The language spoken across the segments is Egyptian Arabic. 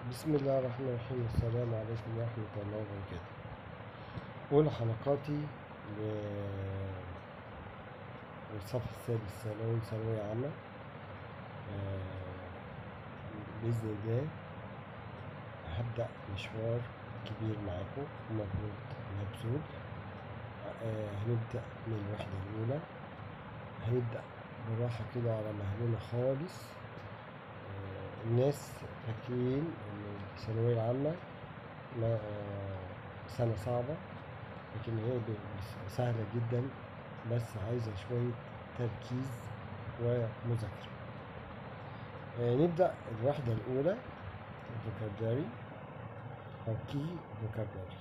بسم الله الرحمن الرحيم السلام عليكم ورحمة الله وبركاته أولى حلقاتي ل- للصف السادس ثانوي ثانوية عامة آه، بإذن الله هبدأ مشوار كبير معاكم ومفروض مبذول آه، هنبدأ من الوحدة الأولى هنبدأ بالراحة كده على مهلنا خالص آه، الناس فاكرين ان الثانوية العامة ما آه، سنة صعبة لكن هي ب- سهلة جدا بس عايزة شوية تركيز ومذاكرة آه، نبدأ الوحدة الأولى vocabulary أو key vocabulary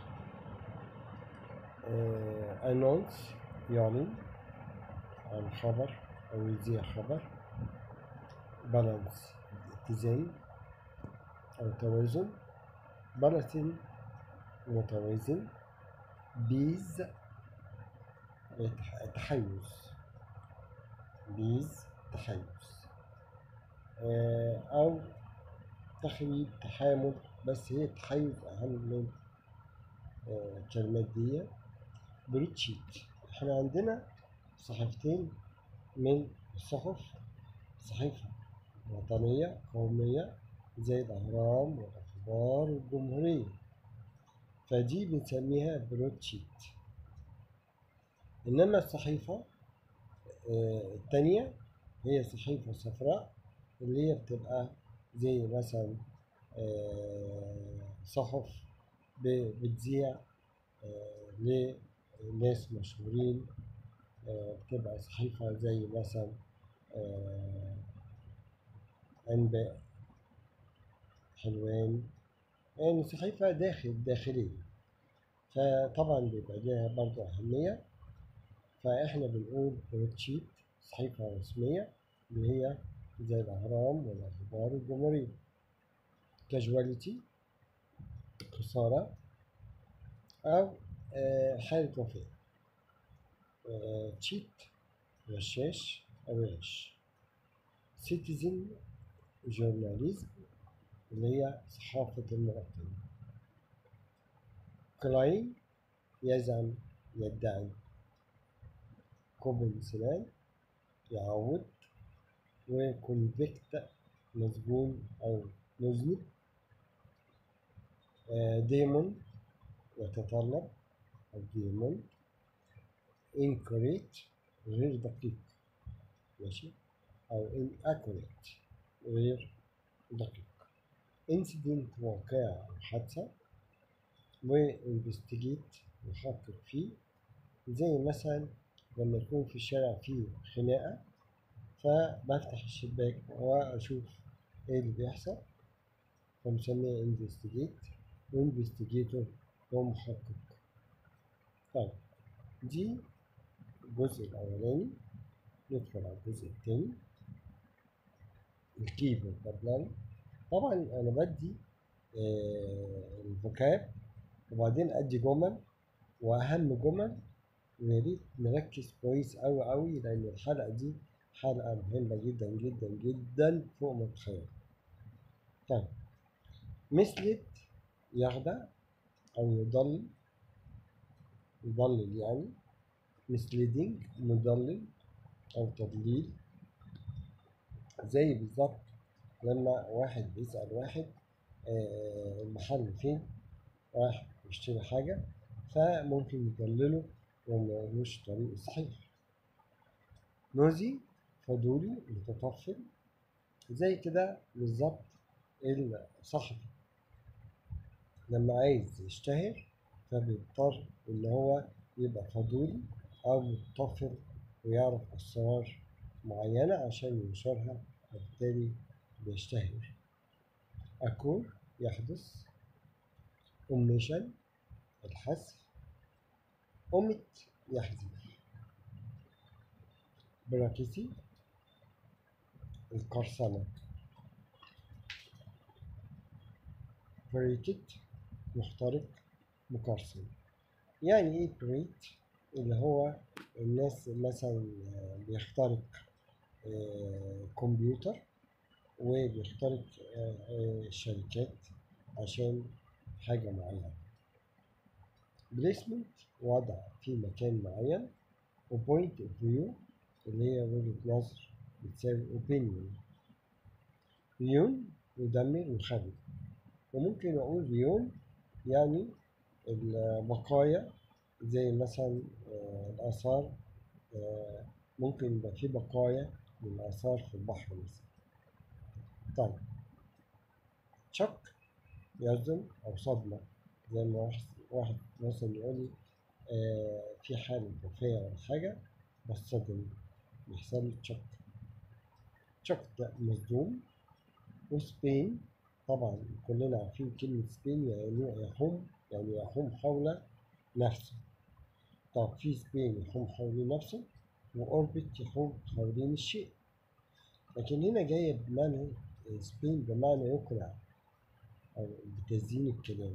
آه، announce يعلن عن خبر أو يذيع خبر balance اتزان أو توازن بلاتين متوازن بيز يتح- تحيز بيز تحيز آه، أو تخريب تحامل بس هي التحيز أهم من آه، الكلمات دي بريتشيت احنا عندنا صحيفتين من الصحف صحيفة وطنية قومية زي الأهرام والأخبار والجمهورية فدي بنسميها بروتشيت إنما الصحيفة آه، التانية هي صحيفة صفراء اللي هي بتبقى زي مثلا آه، صحف ب- بتذيع آه، لناس مشهورين آه، بتبقى صحيفة زي مثلا آه، أنباء حلوان يعني صحيفة داخل داخلية فطبعا بيبقى ليها برضو أهمية فإحنا بنقول بروتشيت صحيفة رسمية اللي هي زي الأهرام والأخبار الجمهورية كاجواليتي خسارة أو آه، حالة وفاة آه، تشيت غشاش أو غش سيتيزن جورناليزم اللي هي صحافة المواطن كلاين يزعم يدعي كوبن سنان يعود وكونفكت مسجون أو مذنب آه، ديمون يتطلب أو ديمون incorrect غير دقيق ماشي أو inaccurate غير دقيق incident واقعة أو حادثة وانفستيجيت يحقق فيه زي مثلا لما يكون في الشارع فيه خناقة فبفتح الشباك وأشوف إيه اللي بيحصل فمسميه انفستيجيت وانفستيجيتور هو محقق طيب دي الجزء الأولاني ندخل على الجزء التاني الكي فوكابلاري طبعا أنا بدي آه، الفوكاب وبعدين أدي جمل وأهم جمل ويا ريت نركز كويس أوي أوي لأن الحلقة دي حلقة مهمة جدا جدا جدا فوق ما تتخيل طيب مثلت يخدع أو يضل يضلل يعني misleading مضلل أو تضليل زي بالظبط لما واحد بيسأل واحد آه، المحل فين رايح يشتري حاجة فممكن يضلله وما يقولوش الطريق الصحيح نوزي فضولي متطفل زي كده بالظبط الصحفي لما عايز يشتهر فبيضطر إن هو يبقى فضولي أو متطفل ويعرف أسرار معينة عشان ينشرها وبالتالي بيشتهر أكون يحدث أميشن الحذف أمت يحذف براكسي القرصنة بريكت محترق مقرصن يعني ايه بريت اللي هو الناس مثلا آه، بيخترق آه، كمبيوتر وبيخترق آه، آه، شركات عشان حاجة معينة placement وضع في مكان معين و point of view اللي هي وجهة نظر بتساوي opinion ريون يدمر ويخرب وممكن أقول ريون يعني البقايا زي مثلا آه، الآثار آه، ممكن يبقى في بقايا من الآثار في البحر مثلا طيب شك يصدم أو صدمة زي ما واحد, واحد مثلا يقول لي آه في حالة وفاة ولا حاجة بصدم بيحصل لي شك شك ده مصدوم وسبين طبعا كلنا عارفين كلمة سبين يعني يحوم يعني يحوم حول نفسه طب في سبين يحوم حول نفسه وأوربت يحوم حوالين الشيء لكن هنا جاية بمعنى سبين بمعنى يقنع أو بتزيين الكلام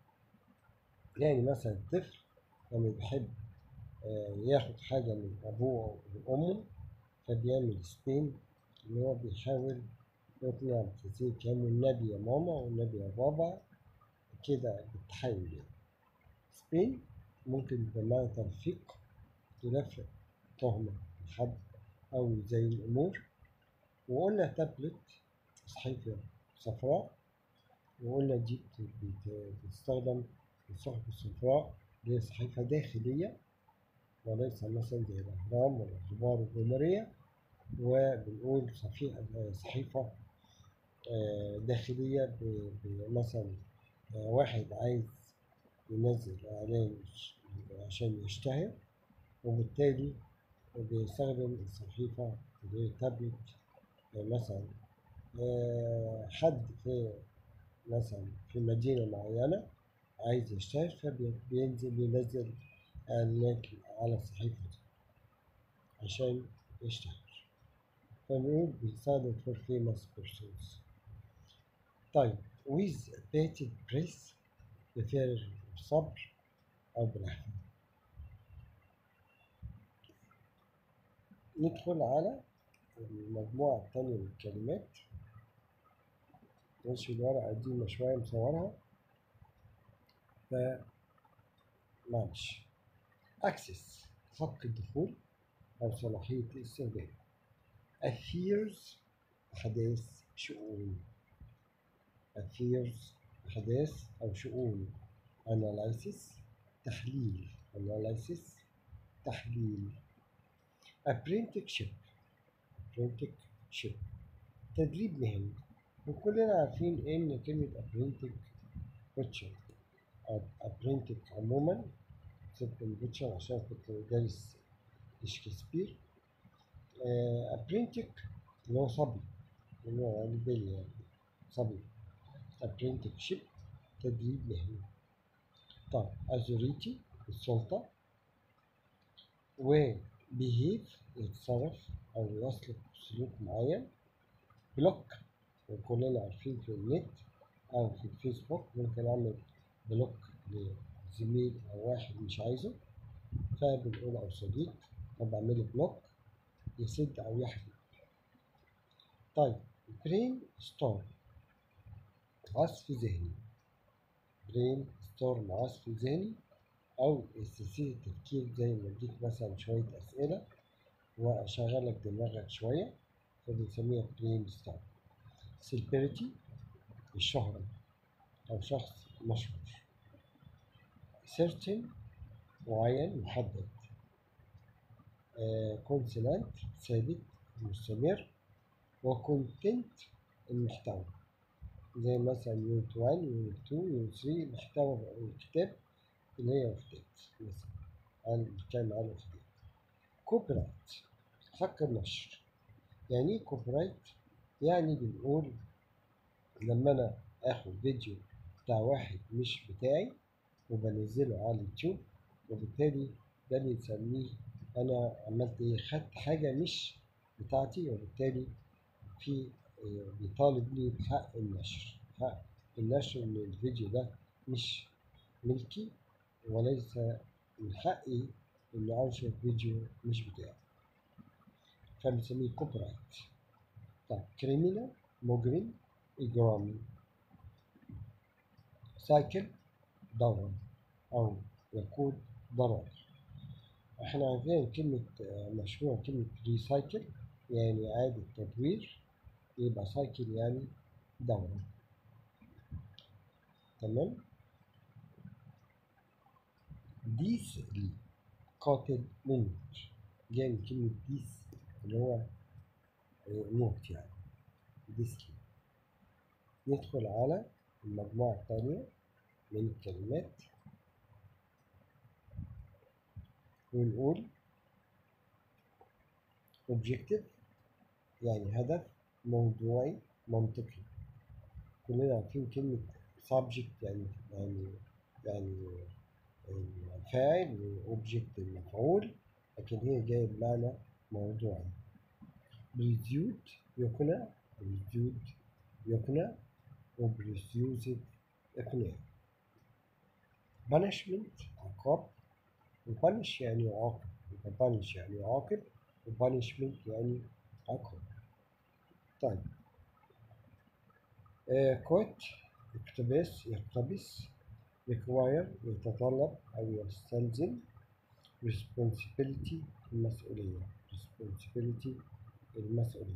يعني مثلا الطفل لما بيحب آه، ياخد حاجة من أبوه أو من أمه فبيعمل سبين اللي هو بيحاول يقنع بتزيين كلام النبي يا ماما والنبي يا بابا كده بتحاول يعني سبين ممكن بمعنى ترفيق ترفق تهمة لحد أو زي الأمور وقلنا تابلت صحيفة صفراء وقلنا دي بت- بت- بتستخدم الصحف الصفراء اللي هي صحيفة داخلية وليس مثلا زي الأهرام ولا الأخبار الجمهورية وبنقول صفيحة صحيفة آه، داخلية ب- ب- مثلا آه، واحد عايز ينزل إعلان عشان يشتهر وبالتالي بيستخدم الصحيفة اللي هي تابلت آه، مثلا آه، حد في مثلا في مدينة معينة عايز يشتهر فبينزل ينزل إعلانات على الصحيفة دي عشان يشتهر فنقول بيستخدم for famous persons طيب with bated breath بفعل الصبر أو بالعافية ندخل على المجموعة التانية من الكلمات ماشي الورقة قديمة شوية مصورها ف معلش access حق الدخول أو صلاحية الاستخدام affairs أحداث شؤون affairs أحداث أو شؤون analysis تحليل analysis تحليل apprenticeship apprenticeship تدريب مهني وكلنا عارفين إن كلمة apprentice butcher أو apprentice عموما سبت البutcher عشان كنت دارس شكسبير apprentice اللي هو صبي اللي هو بالي يعني صبي apprenticeship تدريب مهني طيب authority السلطة و behave يتصرف أو يسلك سلوك معين بلوك وكلنا عارفين في النت أو في الفيسبوك ممكن أعمل بلوك لزميل أو واحد مش عايزه فبنقول أو صديق طب أعمله بلوك يسد أو يحمي طيب برين ستورم عصف ذهني برين ستورم عصف ذهني أو استثير التفكير زي ما اديك مثلا شوية أسئلة وأشغلك دماغك شوية فبنسميها برين ستورم سيلبرتي الشهرة أو شخص مشهور certain معين محدد كونسونانت ثابت مستمر وكونتنت المحتوى زي مثلا يونت 1 يونت 2 يونت 3 محتوى الكتاب اللي هي وحدات مثلا عن بتتكلم عن وحدات كوبي رايت حق النشر يعني ايه كوبي رايت؟ يعني بنقول لما انا اخد فيديو بتاع واحد مش بتاعي وبنزله على اليوتيوب وبالتالي ده بنسميه انا عملت ايه خدت حاجه مش بتاعتي وبالتالي في آه، بيطالب لي بحق النشر حق النشر ان الفيديو ده مش ملكي وليس من حقي ان انشر فيديو مش بتاعي فبنسميه كوبي رايت طيب كريمينال مجرم اجرامي سايكل دورا أو يقود ضرر احنا عارفين كلمة آه، مشروع كلمة ريسايكل يعني إعادة تدوير يبقى سايكل يعني دورة تمام ديس قاتل موت جاي من كلمة ديس اللي هو آه، موت يعني ديسلي ندخل على المجموعة الثانية من الكلمات ونقول objective يعني هدف موضوعي منطقي كلنا عارفين كلمة subject يعني يعني يعني الفاعل وobject المفعول لكن هي جاية بمعنى موضوعي بريديوت يقنع بريديوت يقنع وبريديوسد يقنع punishment عقاب وبانش يعني يعاقب يبقى بانش يعني يعاقب وبانشمنت يعني عقاب طيب آه كويت اقتباس يقتبس require يتطلب أو يستلزم responsibility المسؤولية responsibility المسؤولية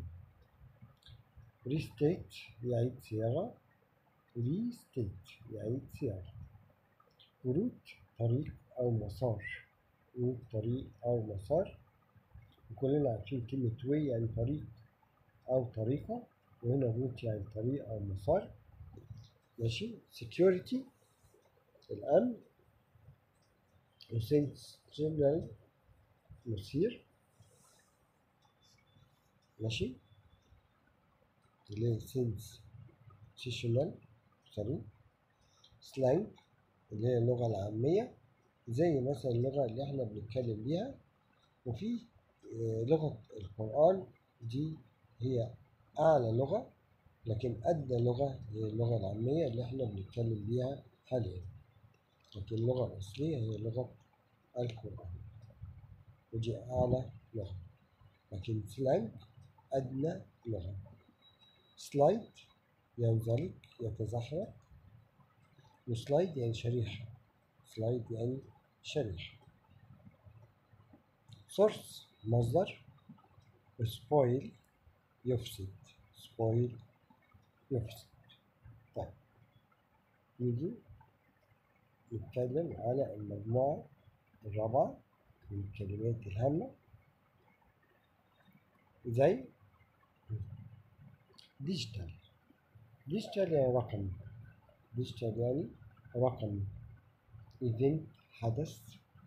restate يعيد صياغة restate يعيد صياغة route طريق أو مسار route طريق أو مسار وكلنا عارفين كلمة way يعني طريق أو طريقة وهنا route يعني طريق أو مسار ماشي security الأمن وسنس جنرال مثير ماشي اللي هي سنس سيشنال سوري سلانج اللي هي اللغة العامية زي مثلا اللغة اللي احنا بنتكلم بيها وفي آه، لغة القرآن دي هي أعلى لغة لكن أدنى لغة هي اللغة العامية اللي احنا بنتكلم بيها حاليا لكن اللغة الأصلية هي لغة القرآن ودي أعلى لغة لكن سلانج أدنى لغة سلايد ينزلق يتزحلق وسلايد يعني شريحة سلايد يعني شريحة سورس مصدر سبويل يفسد سبويل يفسد طيب نيجي نتكلم على المجموعة الرابعة من الكلمات الهامة زي ديجيتال ديجيتال يعني رقمي ديجيتال يعني رقمي ايفنت حدث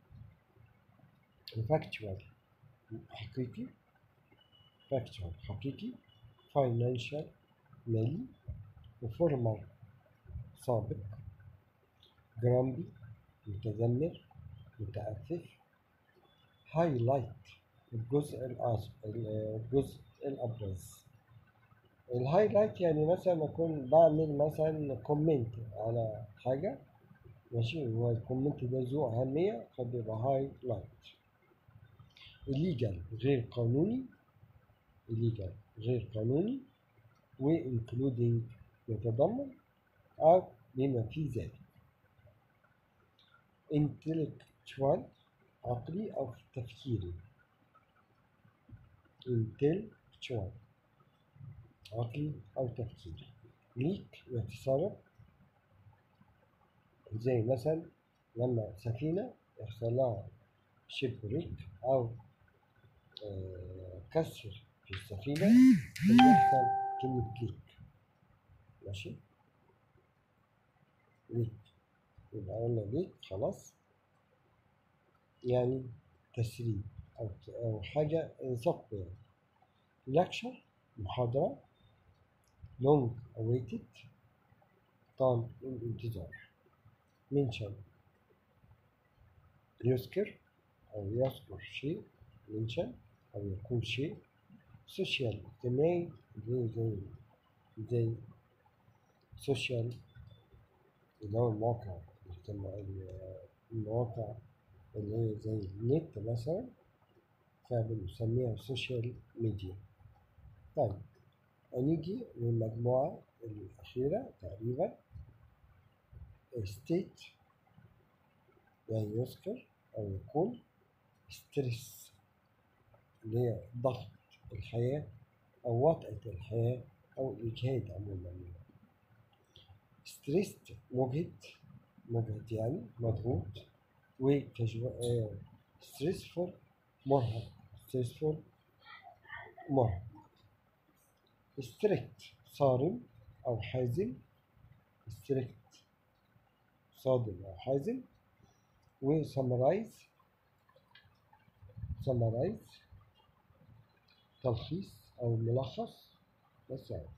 فاكتوال حقيقي فاكتوال حقيقي فاينانشال مالي وفورمال سابق جرامبي متذمر متأسف هايلايت الجزء الأص... الجزء الأبرز الهايلايت يعني مثلا أكون بعمل مثلا كومنت على حاجة ماشي هو الكومنت ده ذو أهمية فبيبقى هايلايت illegal غير قانوني illegal غير قانوني و including يتضمن أو بما في ذلك intellectual عقلي أو تفكيري intellectual عقلي أو تفكيري ليك يتسرب زي مثلا لما سفينة يحصل لها شيبريك أو آه، كسر في السفينة فبيحصل كلمة ليك ماشي ليك يبقى قلنا ليك خلاص يعني تسريب أو أو حاجة ثقب يعني lecture محاضرة long awaited طال الانتظار mention يذكر أو يذكر شيء mention أو يقول شيء social اجتماعي زي زي زي social اللي هو المواقع الاجتماعي المواقع اللي هي زي النت مثلا فبنسميها سوشيال ميديا طيب هنيجي للمجموعة الأخيرة تقريبا state يعني يذكر أو يقول ستريس اللي هي ضغط الحياة أو وطأة الحياة أو الإجهاد عموما ستريست مجهد مجهد يعني مضغوط وكجو ستريسفول مرهق ستريسفول مرهق ستريكت صارم أو حازم ستريكت صادم أو حازم وسمرايز سمرايز تلخيص أو ملخص بس يعني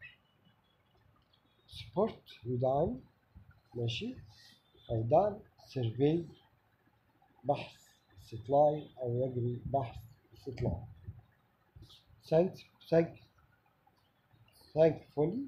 سبورت يدعم ماشي أو دعم سيرفي بحث استطلاعي أو يجري بحث استطلاعي thank thank thankfully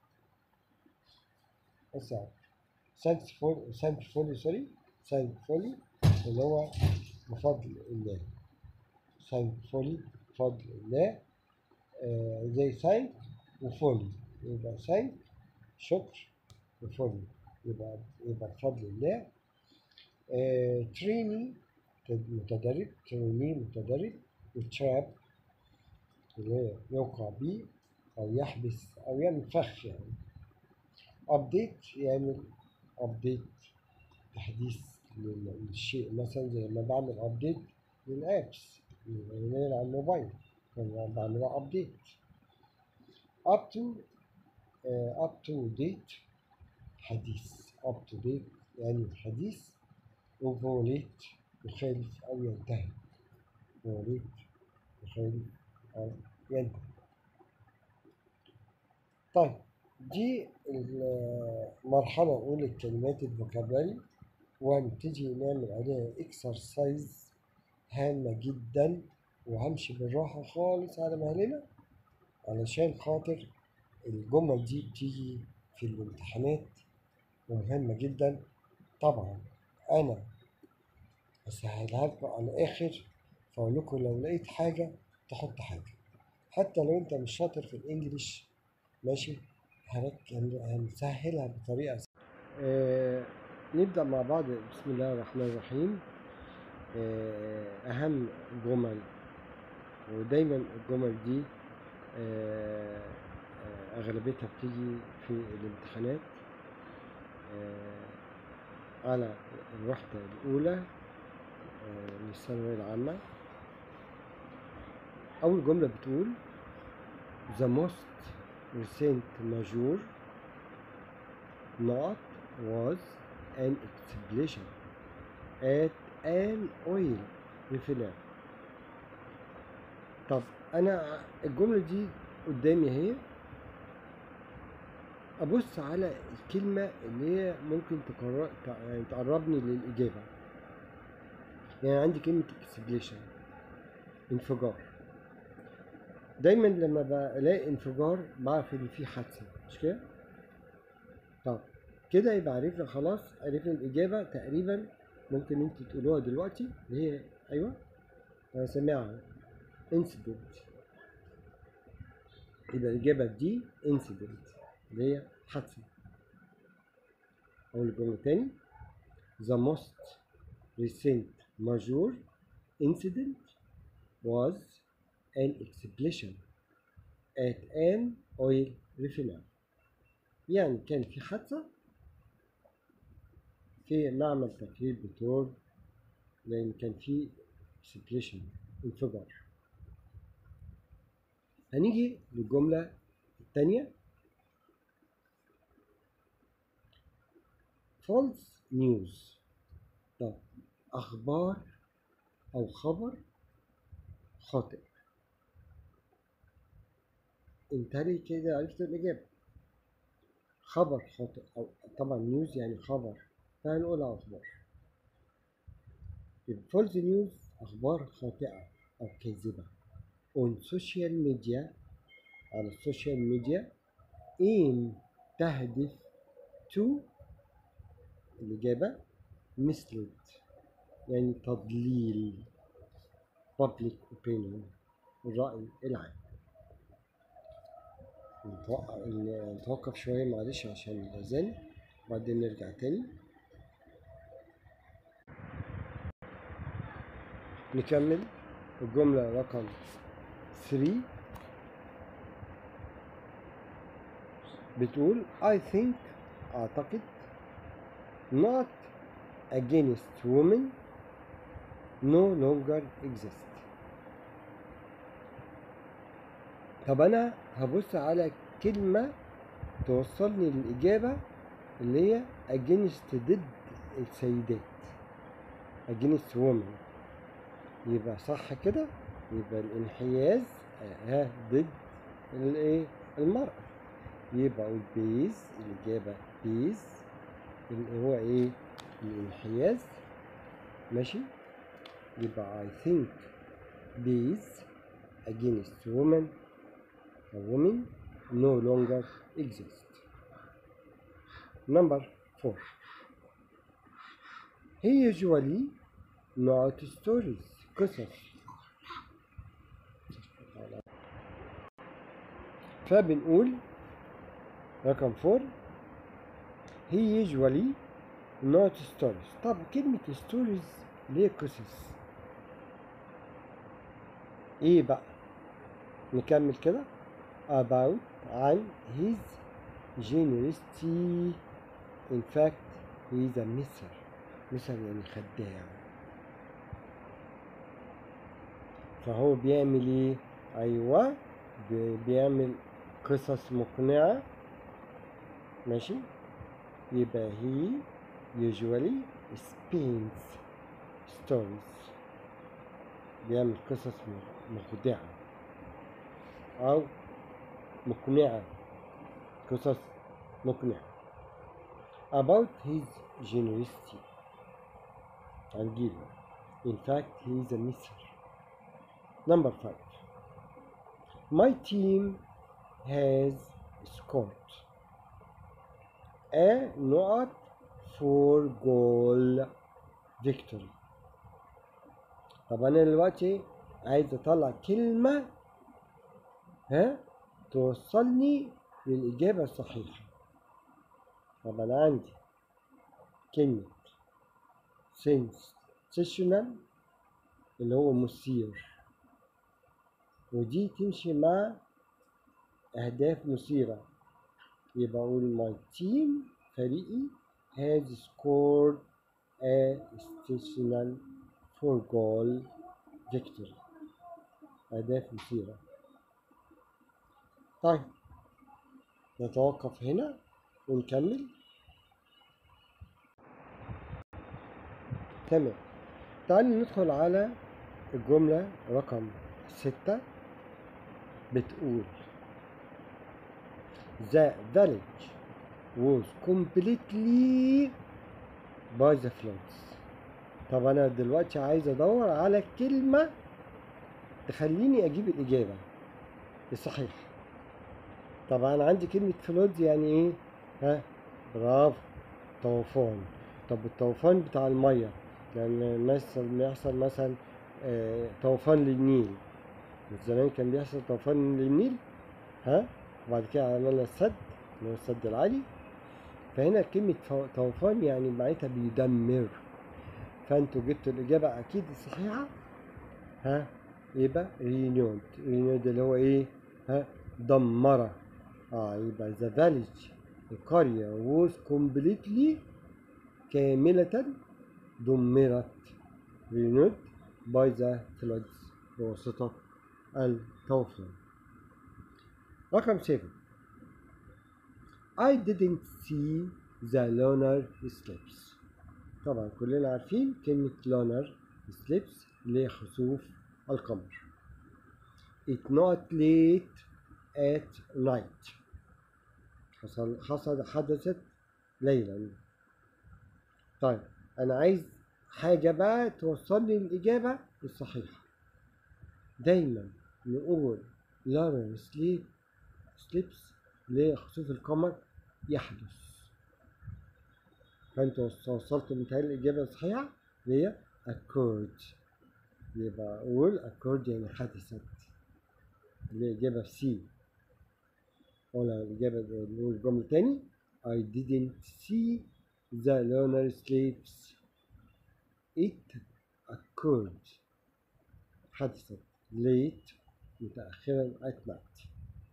بس يعني thankful thankfully sorry thankfully اللي هو بفضل الله thankfully بفضل الله آه زي thank وفولي يبقى thank شكر وفولي يبقى يبقى بفضل الله آه تريني متدرب تريني متدرب وتراب اللي هو يوقع بيه أو يحبس أو يعمل فخ يعني أبديت يعمل أبديت تحديث للشيء مثلا زي ما بعمل أبديت للأبس اللي على الموبايل بعملها أبديت up to uh, up to date حديث up to date يعني حديث وفوليت يخالف أو ينتهي فوليت يخالف أو ينتهي طيب دي المرحلة الأولى لكلمات الفوكابلري وهنبتدي نعمل عليها اكسرسايز هامة جدا وهمشي بالراحة خالص على مهلنا علشان خاطر الجمل دي بتيجي في الامتحانات ومهمة جدا طبعا أنا أسهلها لكم على الآخر فأقول لكم لو لقيت حاجة تحط حاجة حتى لو أنت مش شاطر في الإنجليش ماشي هنك- هن- هنسهلها بطريقة س- آه نبدأ مع بعض بسم الله الرحمن الرحيم آه أهم جمل ودايما الجمل دي آه آه أغلبيتها بتيجي في الامتحانات آه على الوحدة الأولى آه من الثانوية العامة أول جملة بتقول The most recent measure not was an explosion at an oil refinery طب أنا الجملة دي قدامي اهي أبص على الكلمة اللي هي ممكن تقرر يعني تقربني للإجابة يعني عندي كلمة explosion انفجار دايما لما بلاقي انفجار بعرف ان في حادثه مش كده طب كده يبقى عرفنا خلاص عرفنا الاجابه تقريبا ممكن انتوا تقولوها دلوقتي اللي هي ايوه انا سامعها انسيدنت يبقى الاجابه دي انسيدنت اللي هي حادثه اقول الجمله تاني the most recent major incident was an explosion at an oil refinery يعني كان في حادثة في معمل تكرير بترول لأن كان في explosion انفجار هنيجي للجملة الثانية false news طب أخبار أو خبر خاطئ انتهي كده عرفت الإجابة خبر خاطئ أو طبعا نيوز يعني خبر فهنقول أخبار الفولز نيوز أخبار خاطئة أو كاذبة on social media على السوشيال ميديا aim تهدف to الإجابة mislead يعني تضليل public opinion الرأي العام نتوقف نتوقف شوية معلش عشان الأذان وبعدين نرجع تاني نكمل الجملة رقم 3 بتقول I think أعتقد not against women no longer exist طب أنا هبص على كلمة توصلني للإجابة اللي هي against ضد السيدات against women يبقى صح كده يبقى الانحياز ها ضد الايه المرأة يبقى اقول بيز الإجابة بيز اللي هو ايه الانحياز ماشي يبقى I think bees against women a woman no longer exist number four he usually not stories قصص فبنقول رقم فور he usually not stories طب كلمة stories ليه قصص ايه بقى نكمل كده about عن his generosity in fact he is a messer messer يعني خداع فهو بيعمل ايه ايوه بي- بيعمل قصص مقنعة ماشي يبقى he usually spins stories بيعمل قصص م- مخدعة أو مقنعة قصص مقنعة about his generosity هنجيله in fact he is a miser number five my team has scored a not for goal victory طب انا دلوقتي عايز اطلع كلمة ها توصلني للإجابة الصحيحة طب انا عندي كلمة sensational اللي هو مثير ودي تمشي مع أهداف مثيرة يبقى أقول my team فريقي has scored a sensational four goal victory أهداف مثيرة طيب نتوقف هنا ونكمل تمام تعالوا ندخل على الجملة رقم ستة بتقول The village was completely by the floods طب أنا دلوقتي عايز أدور على كلمة تخليني أجيب الإجابة الصحيحة طبعا أنا عندي كلمة فلود يعني إيه؟ ها برافو طوفان طب الطوفان بتاع المية لأن مثلا بيحصل مثلا آه، طوفان للنيل من زمان كان بيحصل طوفان للنيل ها وبعد كده عملنا السد اللي هو السد العالي فهنا كلمة فو- طوفان يعني معناتها بيدمر فانتوا جبتوا الإجابة أكيد الصحيحة ها يبقى رينيود رينيود اللي هو إيه ها دمرة اه يبقى ذا فاليج القرية was completely كاملة دمرت renewed by the floods بواسطة الطوفان رقم 7 I didn't see the lunar eclipse طبعا كلنا عارفين كلمة lunar eclipse اللي هي خسوف القمر It not late at night حصل حصل حدثت ليلا طيب أنا عايز حاجة بقى توصل لي الإجابة الصحيحة دايما نقول لارن سليب سليبس لخسوف القمر يحدث فانت وصلت متهيألي الإجابة الصحيحة اللي هي occurred يبقى أقول occurred يعني حدثت اللي هي الإجابة سي ولا الإجابة نقول الجملة تاني I didn't see the lunar eclipse it occurred حدثت late متأخرا at night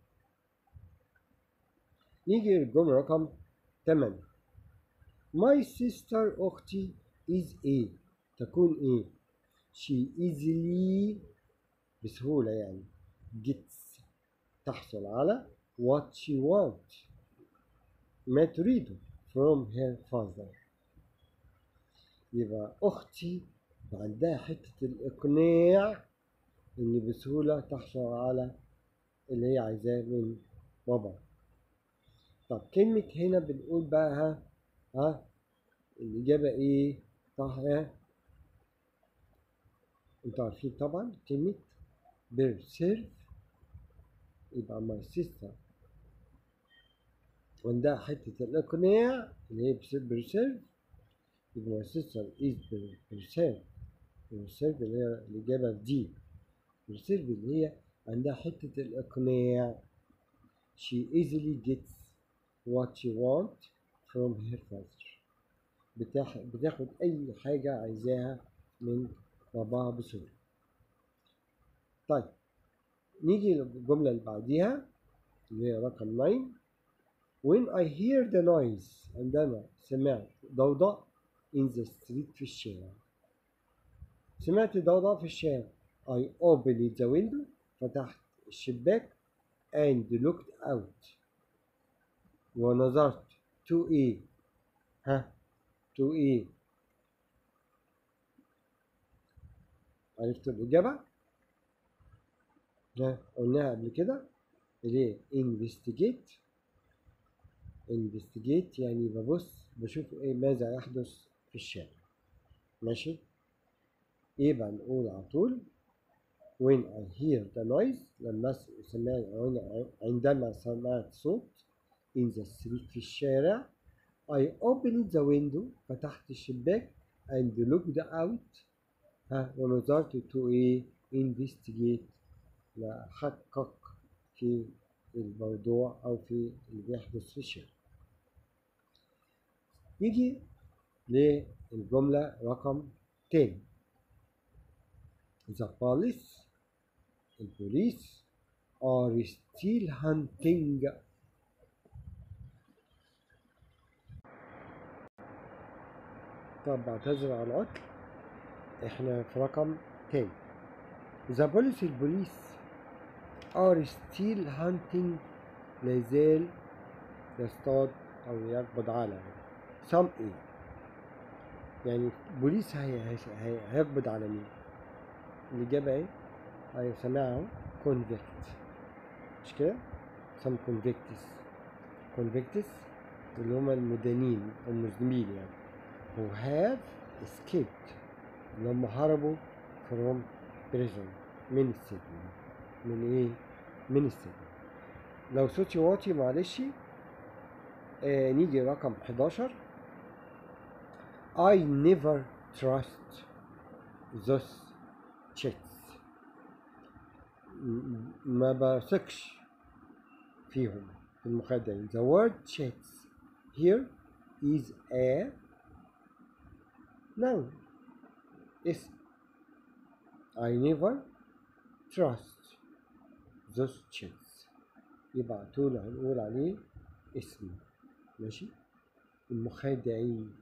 نيجي للجملة رقم 8 My sister أختي is a تكون ايه she easily بسهولة يعني gets تحصل على what she wants ما تريده from her father يبقى أختي عندها حتة الإقناع إن بسهولة تحصل على اللي هي عايزاه من بابا طب كلمة هنا بنقول بقى ها ها الإجابة إيه؟ صح ها؟ أنتوا عارفين طبعا كلمة بيرسيرف يبقى ماي سيستر عندها حتة الإقناع اللي هي بيرسيرف يبقى ماي سيستر إز بيرسيرف بيرسيرف اللي هي الإجابة دي بيرسيرف اللي هي عندها حتة الإقناع she easily gets what she want from her father بتاخ- بتاخد أي حاجة عايزاها من باباها بسهولة طيب نيجي للجملة اللي بعديها اللي هي رقم 9 When I hear the noise عندما سمعت ضوضاء in the street في الشارع سمعت ضوضاء في الشارع I opened the window فتحت الشباك and looked out ونظرت to ايه ها to ايه عرفت الإجابة؟ ها قلناها قبل كده اللي هي investigate investigate يعني ببص بشوف ايه ماذا يحدث في الشارع ماشي ايه بقى نقول على طول when I hear the noise لما س- سمعت عندما سمعت صوت in the street في الشارع I opened the window فتحت الشباك and looked out ها ونظرت to ايه investigate لأحقق في الموضوع أو في اللي بيحدث في الشارع نيجي للجملة رقم 10 The police البوليس are still hunting طب بعتذر على العطل احنا في رقم 10 The police البوليس are still hunting لازال يصطاد أو يقبض على some ايه يعني بوليس هي هي هي هيقبض على مين الإجابة ايه؟ أيوة سامعها اهو convict مش كده؟ some convicts convicts اللي هما المدانين المذنبين يعني who have escaped اللي هم هربوا from prison من السجن من ايه؟ من السجن لو صوتي واطي معلش آه نيجي رقم 11 I never trust those chats م- ما بثقش فيهم في المخدرين the word chats here is a noun اسم I never trust those chats يبقى طول هنقول عليه اسم ماشي المخادعين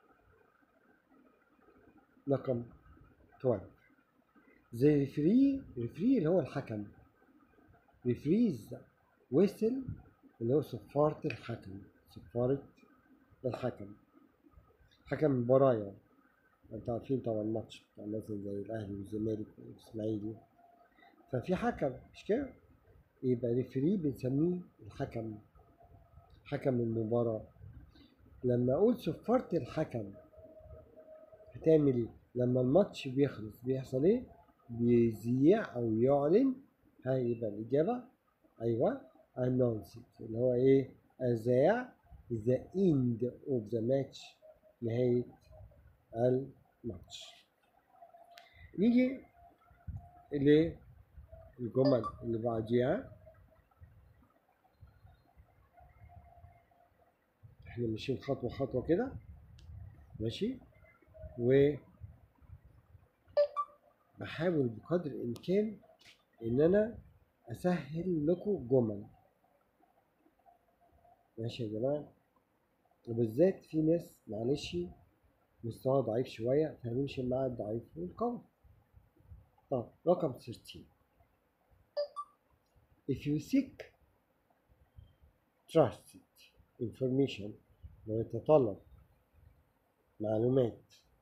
رقم 12 the referee referee اللي هو الحكم referees whistle اللي هو صفارة الحكم صفارة الحكم حكم المباراة يعني انتوا عارفين طبعا الماتش بتاع مثلا زي الاهلي والزمالك والاسماعيلي ففي حكم مش كده يبقى ريفري بنسميه الحكم حكم المباراة لما اقول صفارة الحكم هتعمل ايه لما الماتش بيخلص بيحصل ايه بيذيع او يعلن هيبقى الاجابة ايوه announce it اللي هو ايه اذاع the end of the match نهاية الماتش نيجي للجمل اللي بعديها احنا ماشيين خطوة خطوة كده ماشي و احاول بقدر الامكان ان انا اسهل لكم جمل ماشي يا جماعه وبالذات في ناس معلش مستوى ضعيف شويه فهنمشي مع الضعيف والقوي طب رقم 13 if you seek trusted information لو يتطلب معلومات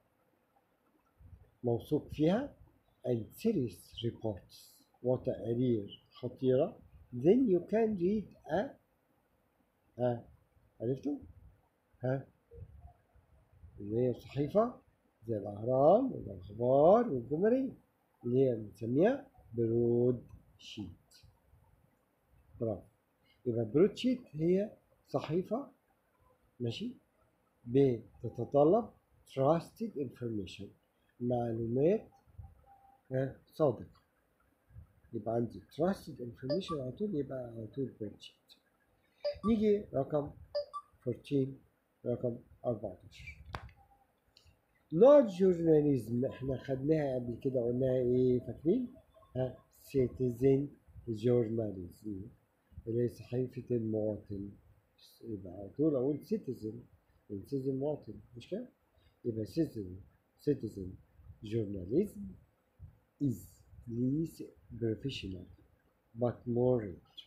موثوق فيها and serious reports وتقارير خطيرة then you can read a ها عرفتوا؟ ها اللي هي صحيفة زي الأهرام والأخبار والجمهورية اللي هي بنسميها برود شيت برافو يبقى برود شيت هي صحيفة ماشي بتتطلب trusted information معلومات ها، صادقة يبقى عندي trusted information على طول يبقى على طول برود شيت نيجي رقم 14 رقم 14 نوع الجورناليزم احنا خدناها قبل كده قلناها ايه فاكرين؟ ها citizen journalism اللي هي صحيفة المواطن يبقى على طول اقول citizen citizen مواطن مش كده؟ يبقى citizen citizen journalism is less professional but more rich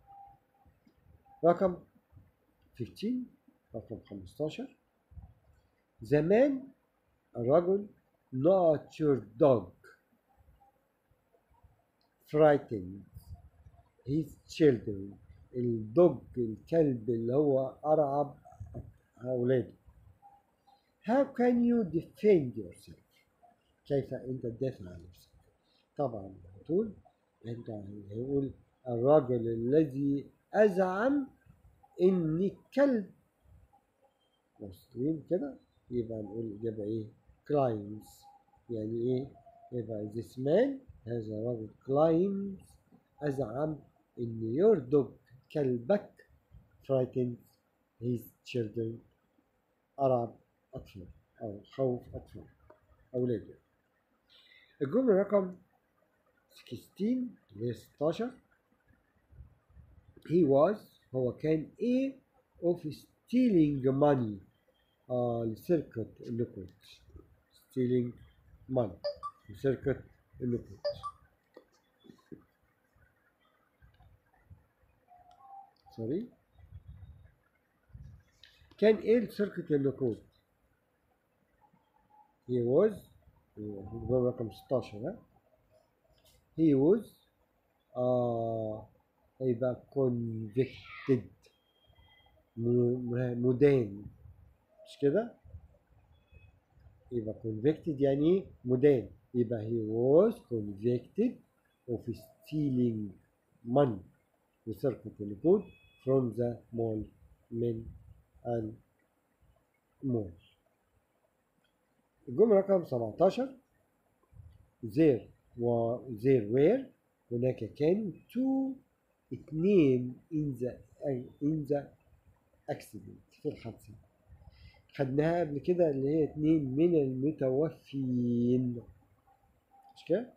رقم 15 رقم 15 زمان الرجل not your dog frightened his children الدوج الكلب اللي هو أرعب أولاده how can you defend yourself كيف أنت تدافع عن نفسك طبعا على طول أنت هيقول الرجل الذي أزعم إن الكلب واصلين كده يبقى نقول الإجابة إيه claims يعني إيه يبقى this man هذا الرجل claims أزعم إن your dog كلبك frightens his children أرعب أطفال أو خوف أطفال أولاده الجملة رقم 16 اللي هي 16 he was هو كان A of stealing money آه لسرقة النقود stealing money لسرقة النقود سوري كان ايه لسرقة النقود he was الجملة رقم 16 ها he was آه هيبقى convicted م- مدان مش كده يبقى convicted يعني ايه مدان يبقى he was convicted of stealing money وسرقة النقود from the mall من المول الجملة رقم 17 there و there were هناك كان two اثنين in the in the accident في الحادثة خدناها قبل كده اللي هي اتنين من المتوفين مش كده؟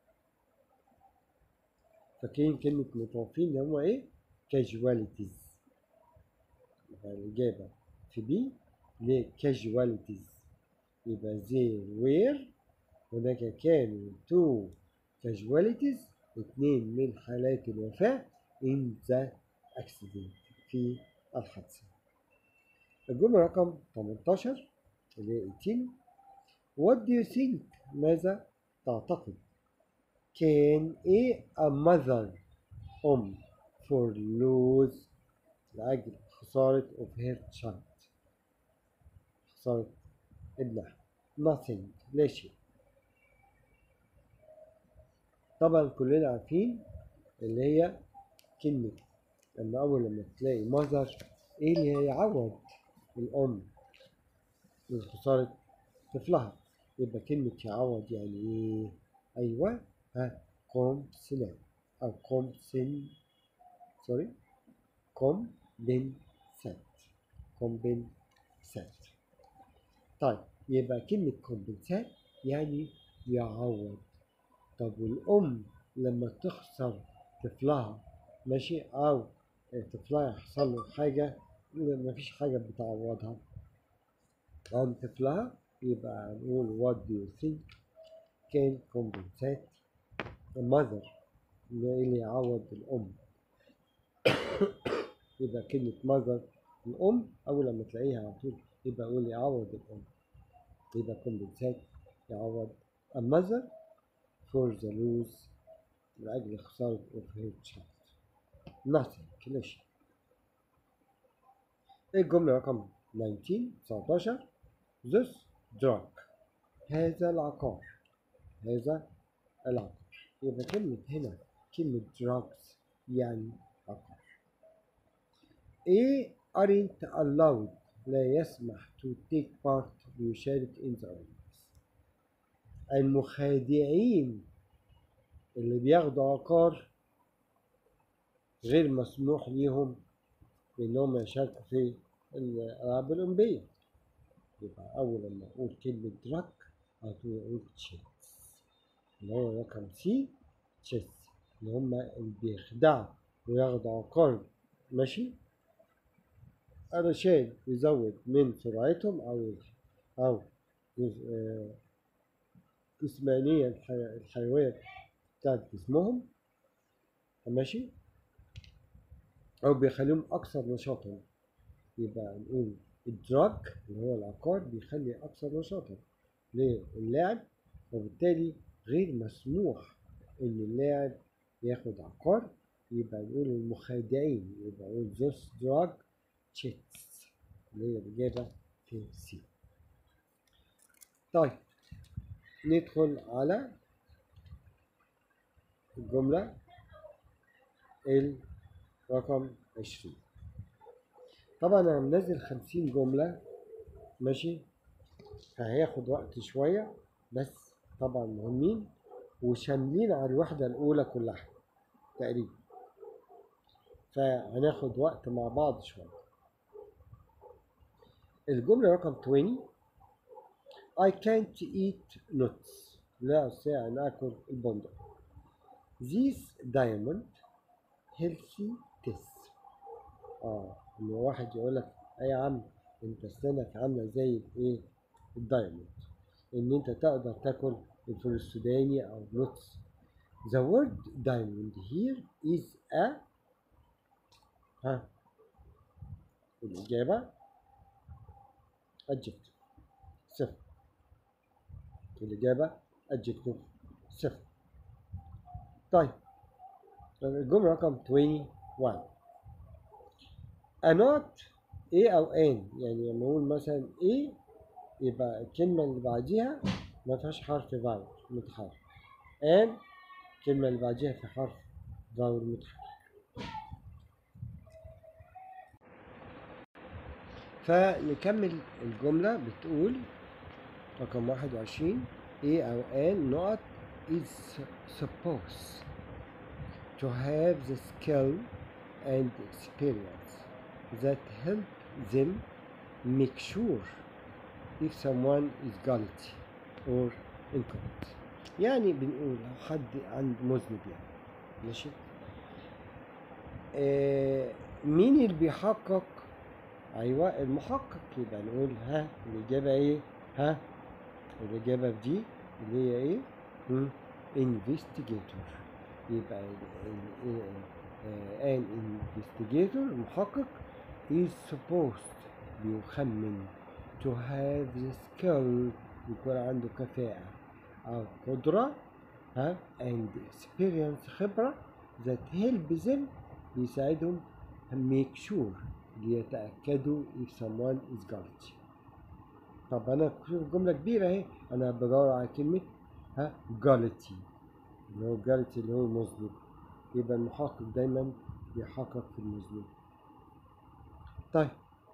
فاكرين كلمة متوفين اللي هما ايه؟ casualties يبقى الإجابة في بي اللي هي casualties يبقى there were هناك كانوا two casualties اثنين من حالات الوفاة in the accident في الحادثة الجملة رقم 18 اللي هي 18 What do you think ماذا تعتقد can a, a mother أم for lose لأجل خسارة of her child خسارة ابنها nothing لا شيء طبعا كلنا عارفين اللي هي كلمة لما أول لما تلاقي mother إيه اللي هيعوض الأم من خسارة طفلها يبقى كلمة يعوض يعني إيه؟ أيوه ها compensate أو compensate سوري compensate compensate طيب يبقى كلمة compensate يعني يعوض طب والأم لما تخسر طفلها ماشي أو طفلها يحصل له حاجة مفيش حاجة بتعوضها عن طفلها يبقى نقول what do you think can compensate the mother اللي يعوض الأم يبقى كلمة mother الأم أول لما تلاقيها على طول يبقى قول يعوض الأم يبقى compensate يعوض a mother for the loss لأجل خسارة of her child nothing كل شيء الجملة رقم 19 19 this drug هذا العقار هذا العقار يبقى كلمة هنا كلمة drugs يعني عقار A aren't allowed لا يسمح to take part بيشارك in the audience المخادعين اللي بياخدوا عقار غير مسموح ليهم بانهم يشاركوا في الالعاب الاولمبيه يبقى اول لما اقول كلمه دراك على طول اقول تشيس اللي هو رقم سي تشيس اللي هم اللي بيخدعوا وياخدوا عقار ماشي علشان يزود من سرعتهم او او آه، جسمانيا الحي- الحيوية بتاعت جسمهم ماشي أو بيخليهم أكثر نشاطا يبقى نقول الدراج اللي هو العقار بيخلي أكثر نشاطا للاعب وبالتالي غير مسموح إن اللاعب ياخد عقار يبقى نقول المخادعين يبقى نقول those drug cheats اللي هي الإجابة في سي طيب ندخل على الجملة الرقم عشرين طبعا أنا منزل خمسين جملة ماشي فهياخد وقت شوية بس طبعا مهمين وشاملين على الوحدة الأولى كلها تقريبا فهناخد وقت مع بعض شوية الجملة رقم 20 I can't eat nuts لا أستطيع أن آكل البندق This diamond healthy taste اه ان واحد يقول لك اي يا عم انت اسنانك عامله زي الايه الدايموند ان انت تقدر تاكل الفول السوداني او نوتس the word diamond here is a ها الإجابة adjective صفر الإجابة adjective صفر طيب الجملة رقم 21 a not A أو N يعني لما أقول مثلا A يبقى الكلمة اللي بعديها ما فيهاش حرف فاول متحرك N الكلمة اللي بعديها في حرف فاول متحرك فنكمل الجملة بتقول رقم 21 A أو N نقط is supposed to have the skill and experience that help them make sure if someone is guilty or incorrect يعني بنقول لو حد عند مذنب يعني ماشي آه مين اللي بيحقق ايوه المحقق يبقى نقول ها الاجابه ايه ها الاجابه في دي اللي هي ايه مم. investigator يبقى ال- ال- آه، an investigator المحقق is supposed بيخمن to have the skill يكون عنده كفاءة أو قدرة ها and experience خبرة that help them بيساعدهم make sure ليتأكدوا if someone is guilty طب أنا شوف جملة كبيرة أهي أنا بدور على كلمة ها guilty اللي هو guilty اللي هو المذنب يبقى المحقق دايما بيحقق في المذنب طيب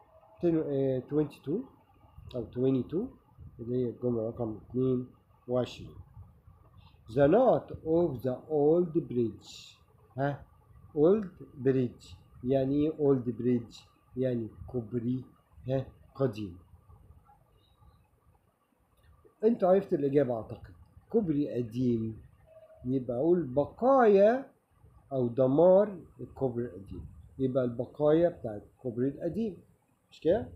22 أو 22 اللي هي الجملة رقم 22 The knot of the old bridge ها old bridge يعني ايه old bridge يعني كوبري ها قديم انت عرفت الإجابة أعتقد كوبري قديم يبقى اقول بقايا او دمار الكوبري القديم يبقى البقايا بتاعت الكوبري القديم مش كده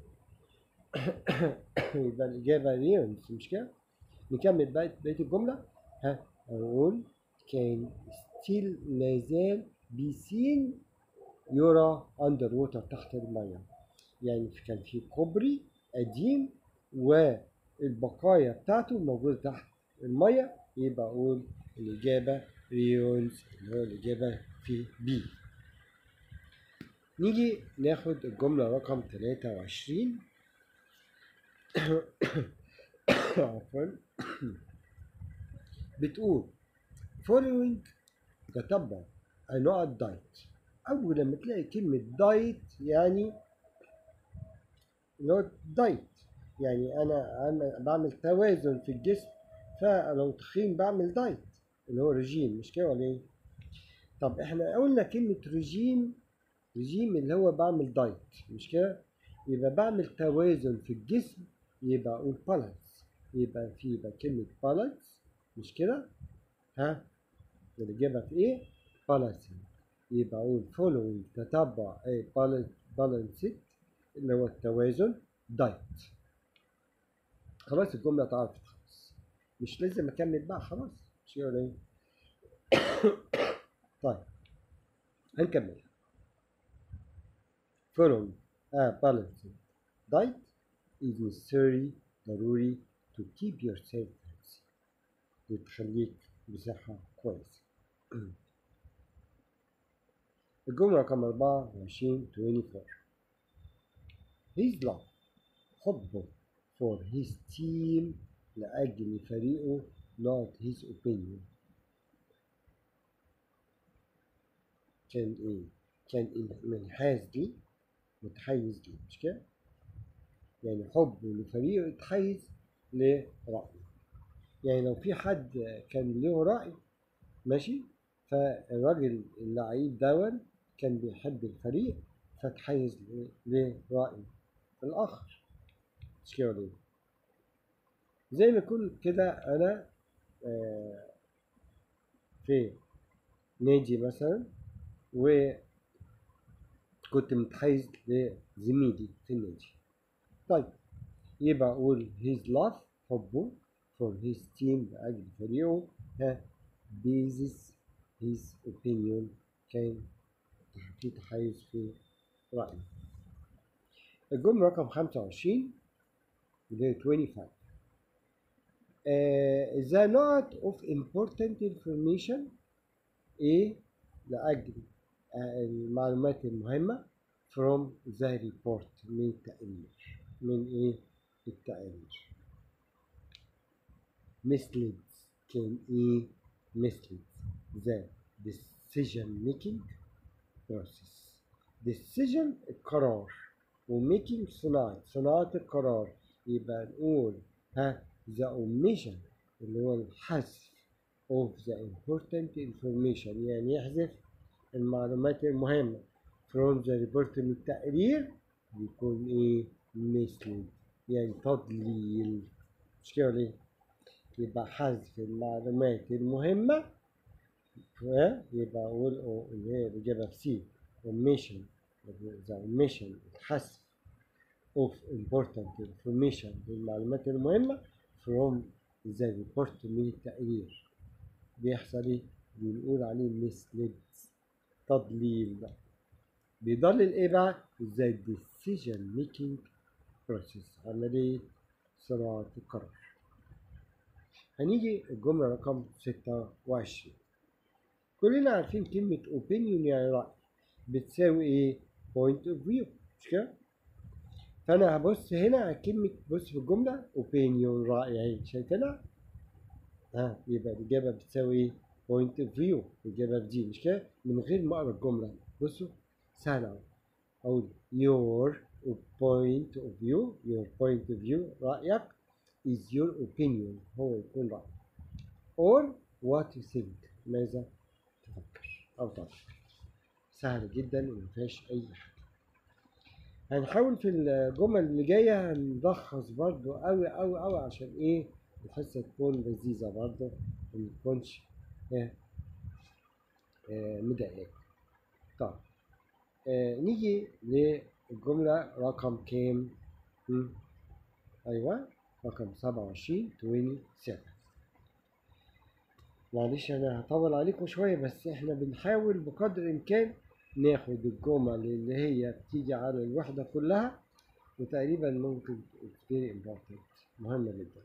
يبقى الاجابه ريونز مش كده نكمل بقى بقيه الجمله ها اقول كان ستيل لازال بيسين يرى اندر ووتر تحت الميه يعني كان في كوبري قديم والبقايا بتاعته موجوده تحت الميه يبقى اقول الاجابه ريونز اللي هو الاجابه في بي نيجي ناخد الجمله رقم 23 عفوا بتقول following تتبع انواع الدايت اول لما تلاقي كلمه دايت يعني اللي هو دايت يعني انا عم- بعمل توازن في الجسم فلو تخين بعمل دايت اللي هو رجيم مش كده ولا ايه طب احنا قلنا كلمه رجيم رجيم اللي هو بعمل دايت مش كده يبقى بعمل توازن في الجسم يبقى اقول بالانس يبقى في يبقى كلمه بالانس مش كده ها الإجابة في إيه؟ balancing يبقى أقول following تتبع أي balanced اللي هو التوازن diet خلاص الجملة اتعرفت خلاص مش لازم أكمل بقى خلاص مش كده ولا إيه؟ طيب هنكمل following a balanced diet is necessary ضروري to keep yourself healthy بتخليك بصحة كويسة الجملة رقم 24 24 His love حبه for his team لأجل فريقه not his opinion كان إيه؟ كان منحاز ليه متحيز ليه مش كده؟ يعني حبه لفريقه يتحيز لرأيه يعني لو في حد كان له رأي ماشي فالراجل اللعيب دون كان بيحب الفريق فتحيز ل- لرأي الآخر مش كده ولا إيه؟ زي ما يكون كده أنا آه، في نادي مثلا وكنت متحيز لزميلي في النادي طيب يبقى أقول his love حبه for his team لأجل فريقه ها bases his opinion كان في تحيز في رأيه الجملة رقم 25 اللي هي 25 uh, the note of important information A لأجل uh, المعلومات المهمة from the report من التقرير من إيه التقرير misleads can إيه misleads the decision making process decision القرار وmaking صناعة صناعة القرار يبقى نقول ها the omission اللي هو الحذف of the important information يعني يحذف المعلومات المهمة from the report من التقرير بيكون ايه mislead يعني تضليل مش كده ولا ايه؟ يبقى حذف المعلومات المهمة ها؟ يبقى أقول أو اللي هي الإجابة في سي omission the omission الحذف of important information للمعلومات المهمة from the report من التقرير بيحصل ايه؟ بنقول عليه mislead تضليل بقى بيضلل ايه بقى؟ the decision making process عملية صناعة القرار هنيجي الجملة رقم 26 كلنا عارفين كلمة opinion يعني رأي بتساوي ايه؟ point of view مش كده؟ فأنا هبص هنا على كلمة بص في الجملة opinion رأي اهي شايفينها؟ ها يبقى الإجابة بتساوي ايه؟ point of view الإجابة في دي مش كده؟ من غير ما أقرأ الجملة بصوا سهلة أهو أقول your point of view your point of view رأيك is your opinion هو يكون رأيك or what you think ماذا تفكر أو تفكر سهل جدا وما فيهاش أي حاجة هنحاول في الجمل اللي جاية هنلخص برضو أوي أوي أوي عشان إيه الحصة تكون لذيذة برضو ما تكونش آه، آه، مضايقاك طيب آه، نيجي للجملة رقم كام؟ مم. أيوة رقم سبعة وعشرين تويني سيفن معلش أنا هطول عليكم شوية بس إحنا بنحاول بقدر الإمكان ناخد الجمل اللي هي بتيجي على الوحدة كلها وتقريبا ممكن it's very important مهمة جدا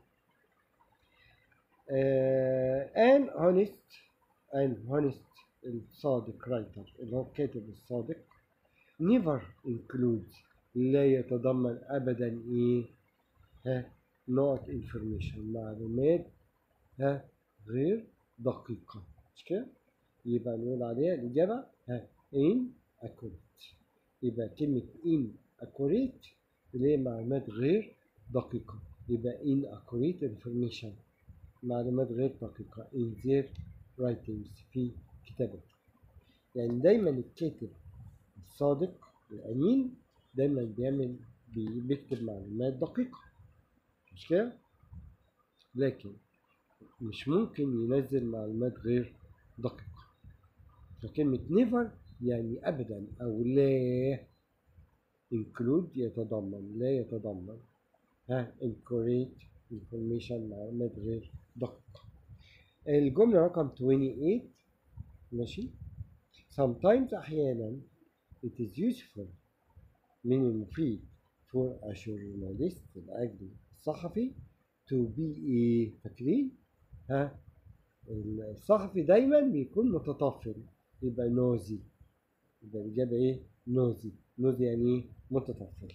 آه and honest and honest الصادق رايتر اللي هو الكاتب الصادق never includes لا يتضمن أبدا إيه ها not information معلومات ها غير دقيقة مش كده؟ يبقى نقول عليها الإجابة ها in accurate يبقى كلمة in accurate اللي هي معلومات غير دقيقة يبقى in accurate information معلومات غير دقيقة in their writings في كتابته يعني دايما الكاتب الصادق الأمين دايما بيعمل بي- بيكتب معلومات دقيقة مش كده؟ لكن مش ممكن ينزل معلومات غير دقيقة فكلمة never يعني أبدا أو لا include يتضمن لا يتضمن ها incorrect information معلومات غير دقيقة الجملة رقم 28 ماشي sometimes أحيانا it is useful من المفيد for a journalist لأجل الصحفي to be إيه فاكرين ها الصحفي دايما بيكون متطفل يبقى نوزي يبقى الإجابة إيه نوزي نوزي يعني إيه متطفل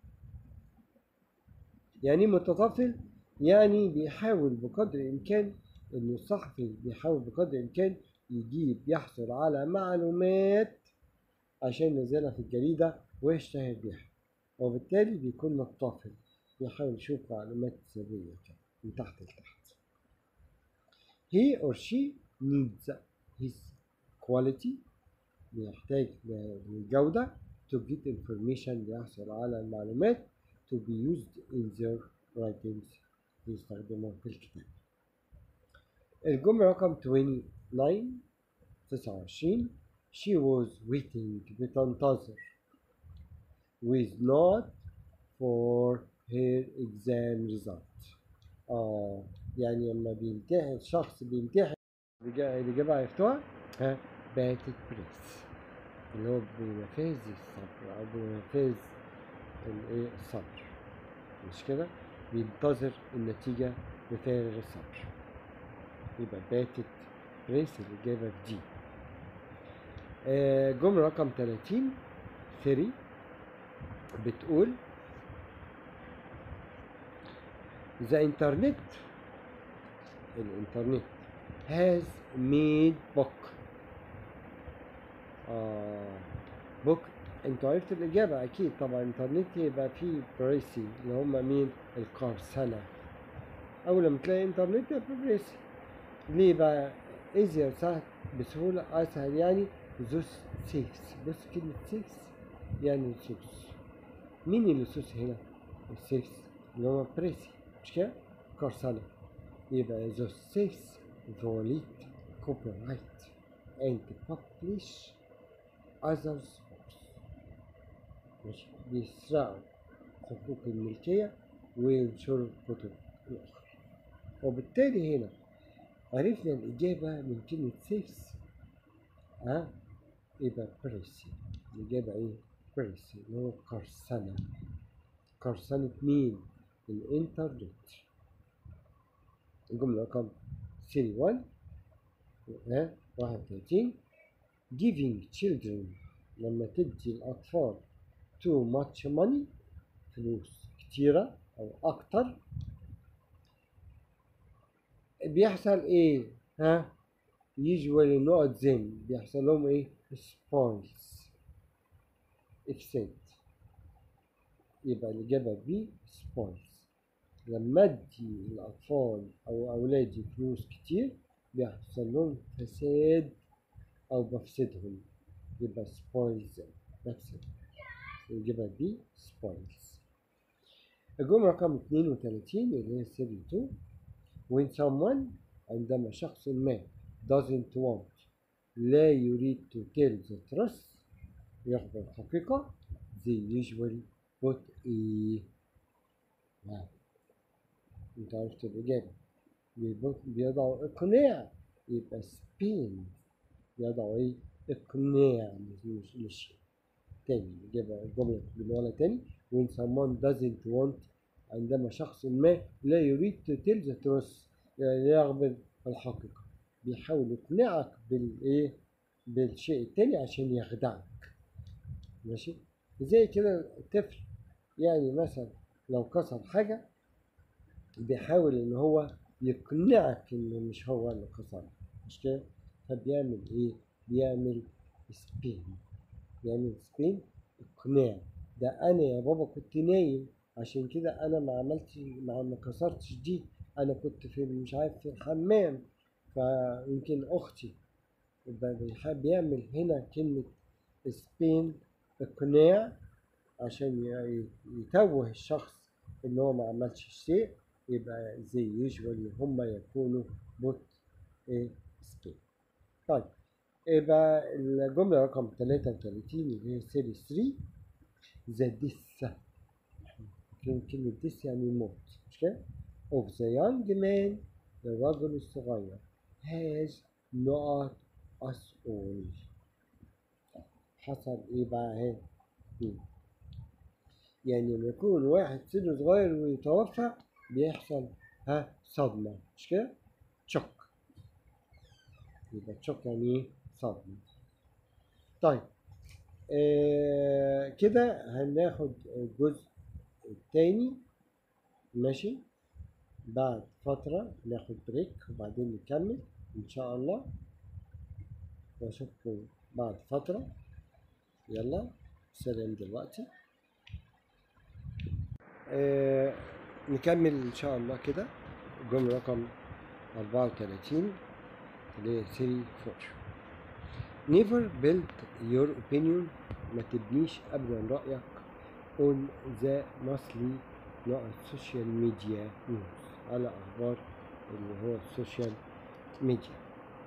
يعني إيه متطفل يعني بيحاول بقدر الإمكان إن الصحفي بيحاول بقدر الإمكان يجيب يحصل على معلومات عشان ينزلها في الجريدة ويشتهر بيها وبالتالي بيكون متطفل بيحاول يشوف معلومات سرية كده من تحت لتحت he or she needs his quality بيحتاج للجودة to get information ليحصل على المعلومات to be used in their writings يستخدموها في الكتاب الجملة رقم 29 29 she was waiting بتنتظر with not for her exam result اه يعني لما بيمتحن شخص بيمتحن الإجا- الإجابة عرفتوها ها باتت بريس اللي هو بمفاز الصبر أو بمفاز الإيه الصبر مش كده بينتظر النتيجة بفارغ الصبر يبقى باتت بريس الإجابة في دي آه، جملة رقم 30 ثري بتقول The internet الانترنت has made book آه book انتوا عرفتوا الإجابة أكيد طبعا الانترنت يبقى فيه بريسي اللي هم مين القرصنة أول لما تلاقي انترنت يبقى بريسي ليه بقى easier سهل بسهولة أسهل يعني ذوس سيكس بص كلمة سيكس يعني سوس مين اللي سوس هنا السيكس اللي هو بريسي مش كده قرصنة يبقى the six violate copyright and publish others books مش بيسرقوا حقوق الملكية وينشروا الكتب الأخرى وبالتالي هنا عرفنا الإجابة من كلمة سيكس ها يبقى بريسي الإجابة إيه؟ بريسي اللي هو قرصنة قرصنة مين؟ الإنترنت الجملة رقم 31 ها 31 giving children لما تدي الأطفال too much money فلوس كتيرة أو أكتر بيحصل إيه؟ ها؟ usually نقط زين بيحصل لهم إيه؟ spoils إفساد يبقى الإجابة B spoils لما ادي الاطفال او اولادي فلوس كتير بيحصل لهم فساد او بفسدهم يبقى spoils بفسد الإجابة دي spoils الجملة رقم 32 اللي هي 32 when someone عندما شخص ما doesn't want لا يريد to tell the truth يخبر الحقيقة they usually put a نعم انت عرفت الإجابة بيبط- بيضعوا إقناع يبقى spin بيضعوا إيه إقناع مش مش, مش تاني الإجابة الجملة بنقولها تاني when someone doesn't want عندما شخص ما لا يريد to tell the truth يعني لا يقبل الحقيقة بيحاول يقنعك بالإيه بالشيء التاني عشان يخدعك ماشي زي كده الطفل يعني مثلا لو كسر حاجة بيحاول ان هو يقنعك ان مش هو اللي كسرها مش كده فبيعمل ايه بيعمل سبين بيعمل سبين اقناع ده انا يا بابا كنت نايم عشان كده انا ما عملتش ما ما كسرتش دي انا كنت في مش عارف في الحمام فيمكن اختي يبقى بيحب بيعمل هنا كلمة سبين اقناع عشان ي- يتوه الشخص ان هو ما عملش الشيء يبقى زي يوجوال هم يكونوا بوت ايه سبين طيب يبقى الجملة رقم 33 اللي هي سيري 3 ذا ديس فاكرين كلمة ديس يعني موت مش كده؟ of the young man الرجل الصغير has not us all حصل ايه بقى اهي مم. يعني لما يكون واحد سنه صغير ويتوفى بيحصل ها صدمة مش كده؟ شوك يبقى شوك يعني ايه؟ صدمة طيب آه كده هناخد الجزء التاني ماشي بعد فترة ناخد بريك وبعدين نكمل إن شاء الله وأشوفكم بعد فترة يلا سلام دلوقتي آه نكمل إن شاء الله كده الجملة رقم 34 اللي هي سيري فور never build your opinion ما تبنيش أبدا رأيك on the mostly نوع السوشيال ميديا نيوز على أخبار اللي هو السوشيال ميديا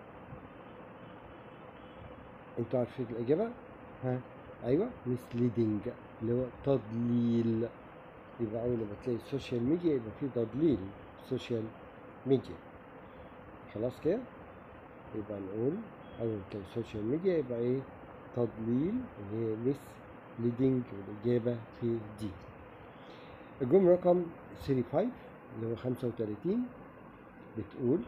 انتوا عارفين الإجابة؟ ها أيوه misleading اللي هو تضليل يبقى أول ما تلاقي السوشيال ميديا يبقى فيه تضليل السوشيال ميديا خلاص كده؟ يبقى نقول أول ما تلاقي السوشيال ميديا يبقى إيه؟ تضليل اللي هي misleading والإجابة في دي الجملة رقم 35 اللي هو 35 بتقول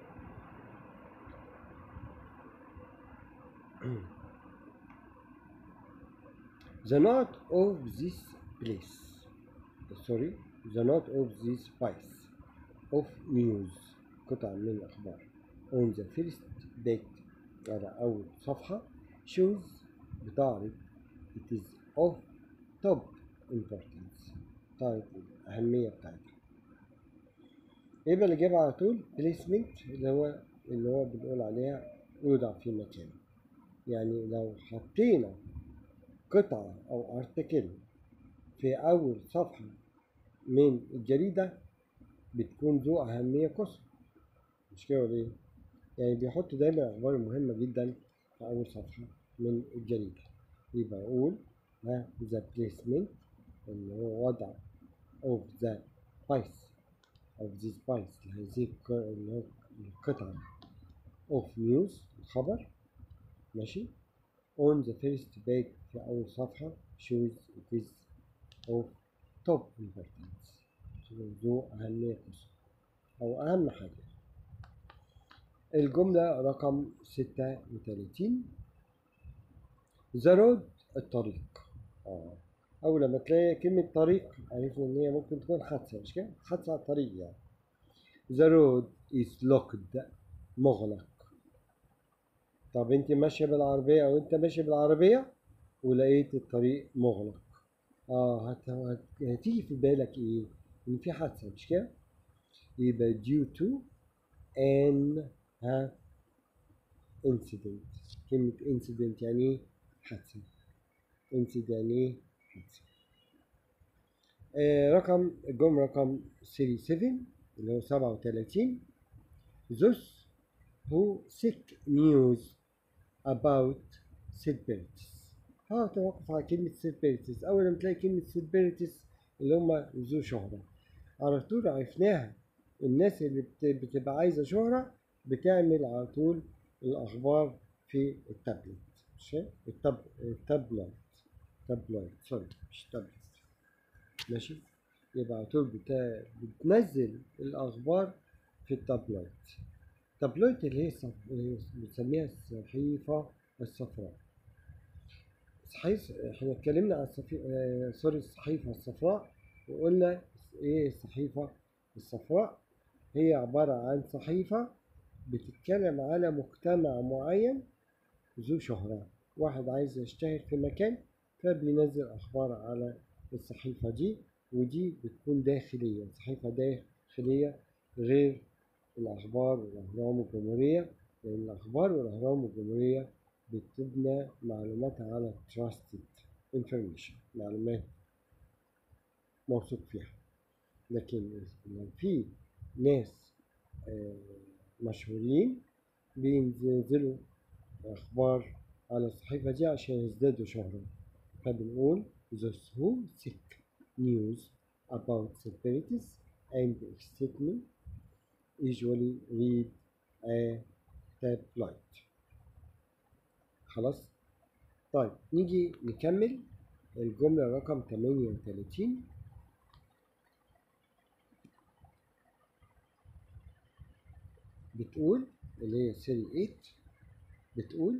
The not of this place sorry the not of this piece of news قطع من الأخبار on the first page على أول صفحة shows بتعرض it is of top importance تعرض الأهمية بتاعتها يبقى الإجابة على طول placement اللي هو اللي هو بنقول عليها يوضع في مكان يعني لو حطينا قطعة أو ارتكل في أول صفحة من الجريدة بتكون ذو أهمية قصوى مش كده ولا إيه؟ يعني بيحطوا دايما أخبار مهمة جدا في أول صفحة من الجريدة يبقى أقول ها the placement اللي هو وضع of the piece of this piece هذه الق- اللي هو القطعة of news الخبر ماشي on the first page في أول صفحة shows it is of top importance ذو أهمية قصوى أو أهم حاجة الجملة رقم ستة وتلاتين the road الطريق آه. أول لما تلاقي كلمة طريق عرفنا إن هي ممكن تكون حادثة مش كده؟ حادثة على الطريق يعني the road is locked مغلق طب انت ماشية بالعربية او انت ماشي بالعربية ولقيت الطريق مغلق اه هت... هت... هتيجي في بالك ايه ان في حادثة مش كده يبقى due to an ها incident كلمة incident يعني ايه حادثة incident يعني ايه حادثة آه رقم الجملة رقم 37 اللي هو 37 those who seek news about celebrities هتوقف على كلمة celebrities أول ما تلاقي كلمة celebrities اللي هم ذو شهرة على طول عرفناها الناس اللي بت- بتبقى عايزة شهرة بتعمل على طول الأخبار في التابلت ماشي التاب التابلت تابلت سوري مش تابلت ماشي يبقى على طول بتا... بتنزل الأخبار في التابلت التابلت اللي هي الصف- اللي هي بنسميها الصحيفة الصفراء صحيح احنا اتكلمنا عن الصفي... آه سوري الصحيفة الصفراء وقلنا ايه الصحيفة الصفراء هي عبارة عن صحيفة بتتكلم على مجتمع معين ذو شهرة واحد عايز يشتهر في مكان فبينزل أخبار على الصحيفة دي ودي بتكون داخلية صحيفة داخلية غير الأخبار والأهرام والجمهورية لأن الأخبار والأهرام والجمهورية بتبنى معلوماتها على trusted information معلومات موثوق فيها لكن لو في ناس آه، مشهورين بينزلوا أخبار على الصحيفة دي عشان يزدادوا شهرة فبنقول those who seek news about celebrities and excitement usually read a tabloid خلاص طيب نيجي نكمل الجملة رقم 38 بتقول اللي هي سيري 8 بتقول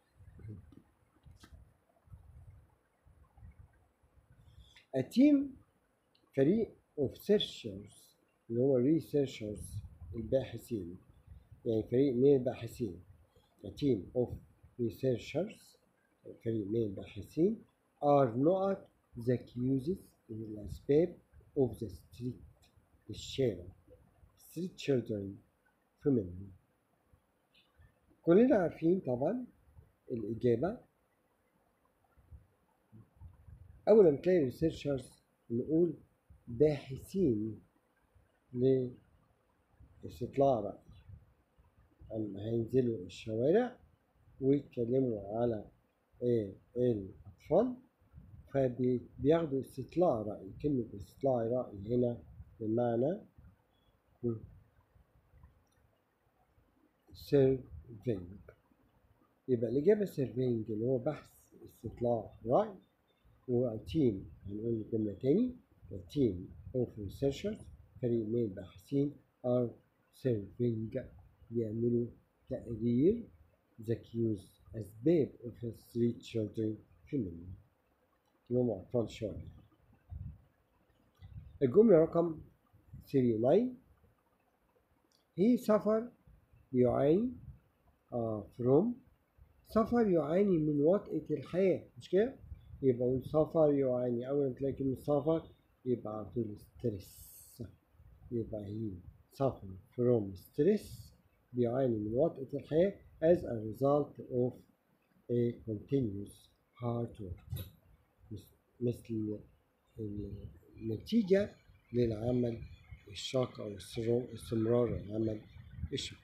A team فريق of searchers اللي هو researchers الباحثين يعني فريق من الباحثين A team of researchers فريق من الباحثين are not the accuses الأسباب of the street الشارع street children feminine كلنا عارفين طبعا الإجابة أول ما تلاقي ريسيرشرز نقول باحثين لاستطلاع رأي أما هينزلوا الشوارع ويتكلموا على إيه الأطفال فبياخدوا استطلاع رأي كلمة استطلاع رأي هنا بمعنى سيرفينج يبقى الإجابة سيرفينج اللي هو بحث استطلاع رأي وتيم هنقول الجملة تاني تيم of researchers فريق من الباحثين are serving بيعملوا تقرير the cues أسباب of the street children feminine اللي هم أطفال الشوارع الجملة رقم 39 هي سفر يعاني آه from سفر يعاني من وطئة الحياة مش كده؟ يبقى أقول سفر يعاني أول ما تلاقي كلمة سفر يبقى على طول ستريس يبقى هي سفر from stress بيعاني من وطئة الحياة as a result of a continuous hard work مس- مثل النتيجة للعمل الشاق أو السرو- استمرار العمل الشاق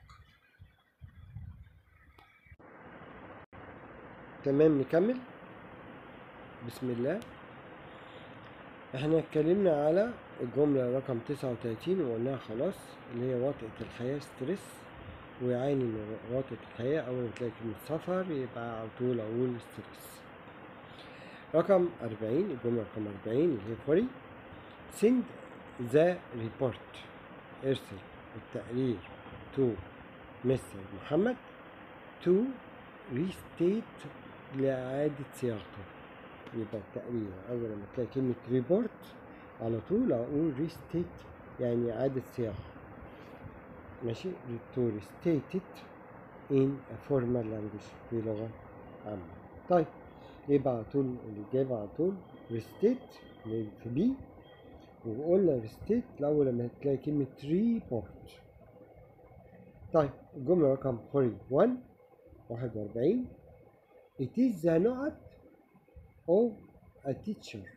تمام نكمل بسم الله احنا اتكلمنا على الجملة رقم تسعة وتلاتين وقلناها خلاص اللي هي وطئة الحياة ستريس ويعاني من وطئة الحياة أول ما تلاقي كلمة سفر يبقى على طول أقول ستريس رقم أربعين الجملة رقم أربعين اللي هي فوري send the report ارسل التقرير to مستر محمد to restate لإعادة صياغته يبقى التقرير أول ما تلاقي كلمة ريبورت على طول أقول ريستيت يعني إعادة صياغة ماشي to restate it in a formal language في لغة عامة طيب يبقى على طول الإجابة على طول ريستيت اللي في بي وقلنا ريستيت الأول لما تلاقي كلمة ريبورت طيب الجملة رقم 41 41 It is the نقط of a teacher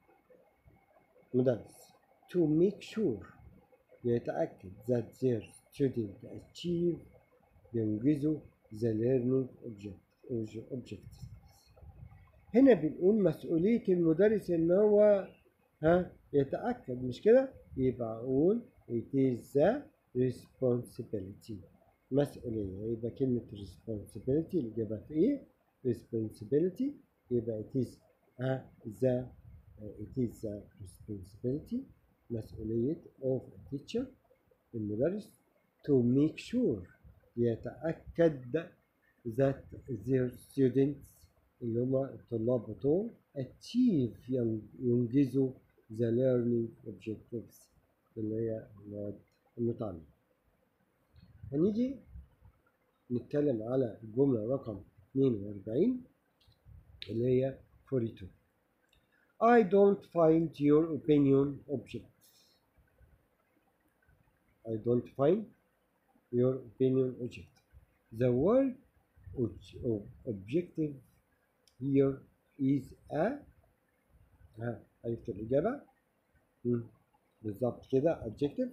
مدرس to make sure يتأكد that their student achieve بينجزوا the learning object objectives هنا بنقول مسؤولية المدرس إن هو ها يتأكد مش كده يبقى أقول it is the responsibility مسؤولية يبقى كلمة responsibility الإجابة في إيه؟ responsibility يبقى it is a the it is the responsibility مسؤولية of a teacher المدرس to make sure يتأكد that their students اللي هما الطلاب بتوعه achieve ينجزوا the learning objectives اللي هي المواد المتعلمة هنيجي نتكلم على الجملة رقم 42 اللي هي 42 I don't find your opinion objects I don't find your opinion object the word objective here is a ها عرفت الإجابة بالظبط كده adjective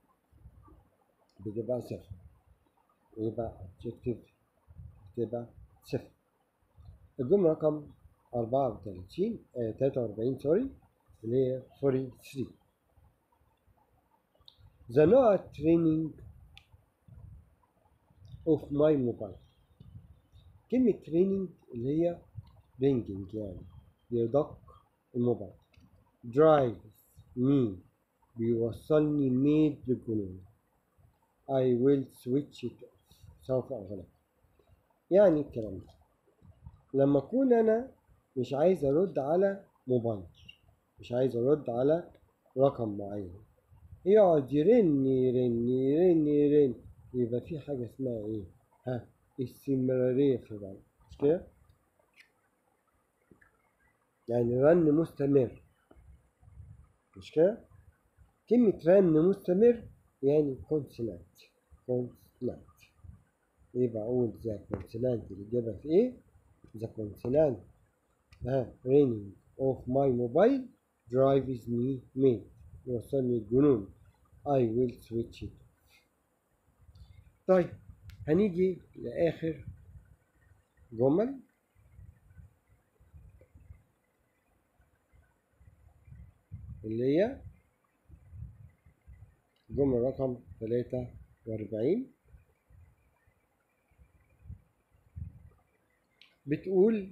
بتبقى صفر يبقى adjective بتبقى صفر الجملة رقم أربعة وتلاتين تلاتة وأربعين سوري اللي هي 43 The not training of my mobile كلمة training اللي هي ringing يعني يدق الموبايل drives me بيوصلني ميد للجنون I will switch it off سوف أغلق يعني الكلام ده لما أكون أنا مش عايز أرد على موبايل مش عايز أرد على رقم معين يقعد يرن يرن يرن يرن يبقى في حاجة اسمها إيه؟ ها استمرارية في الرن مش كده؟ يعني رن مستمر مش كده؟ كلمة رن مستمر يعني كونسونانت كونسونانت يبقى أقول ذا كونسونانت الإجابة في إيه؟ ذا كونسونانت ها رينينج أوف ماي موبايل drives me mad يوصلني الجنون I will switch it طيب هنيجي لآخر جمل اللي هي جملة رقم ثلاثة وأربعين بتقول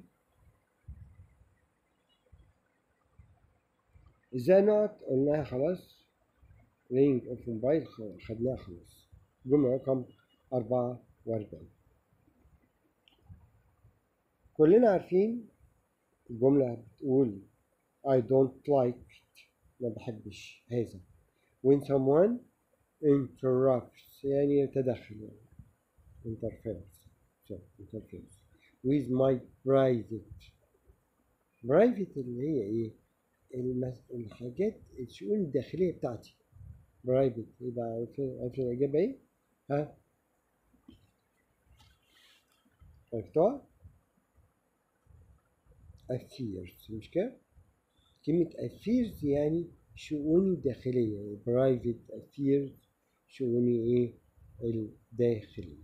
إذا نوت قلناها خلاص رينج أوف موبايل خدناها خلاص جملة رقم أربعة وأربعين كلنا عارفين الجملة بتقول I don't like it ما بحبش هذا when someone interrupts يعني يتدخل يعني interferes so interferes with my private private اللي هي ايه المس... الحاجات الشؤون الداخلية بتاعتي private يبقى عارفين عارفين الإجابة ايه ها عرفتوها affairs مش كده كلمة affairs يعني شؤوني الداخلية private affairs شؤوني ايه الداخلية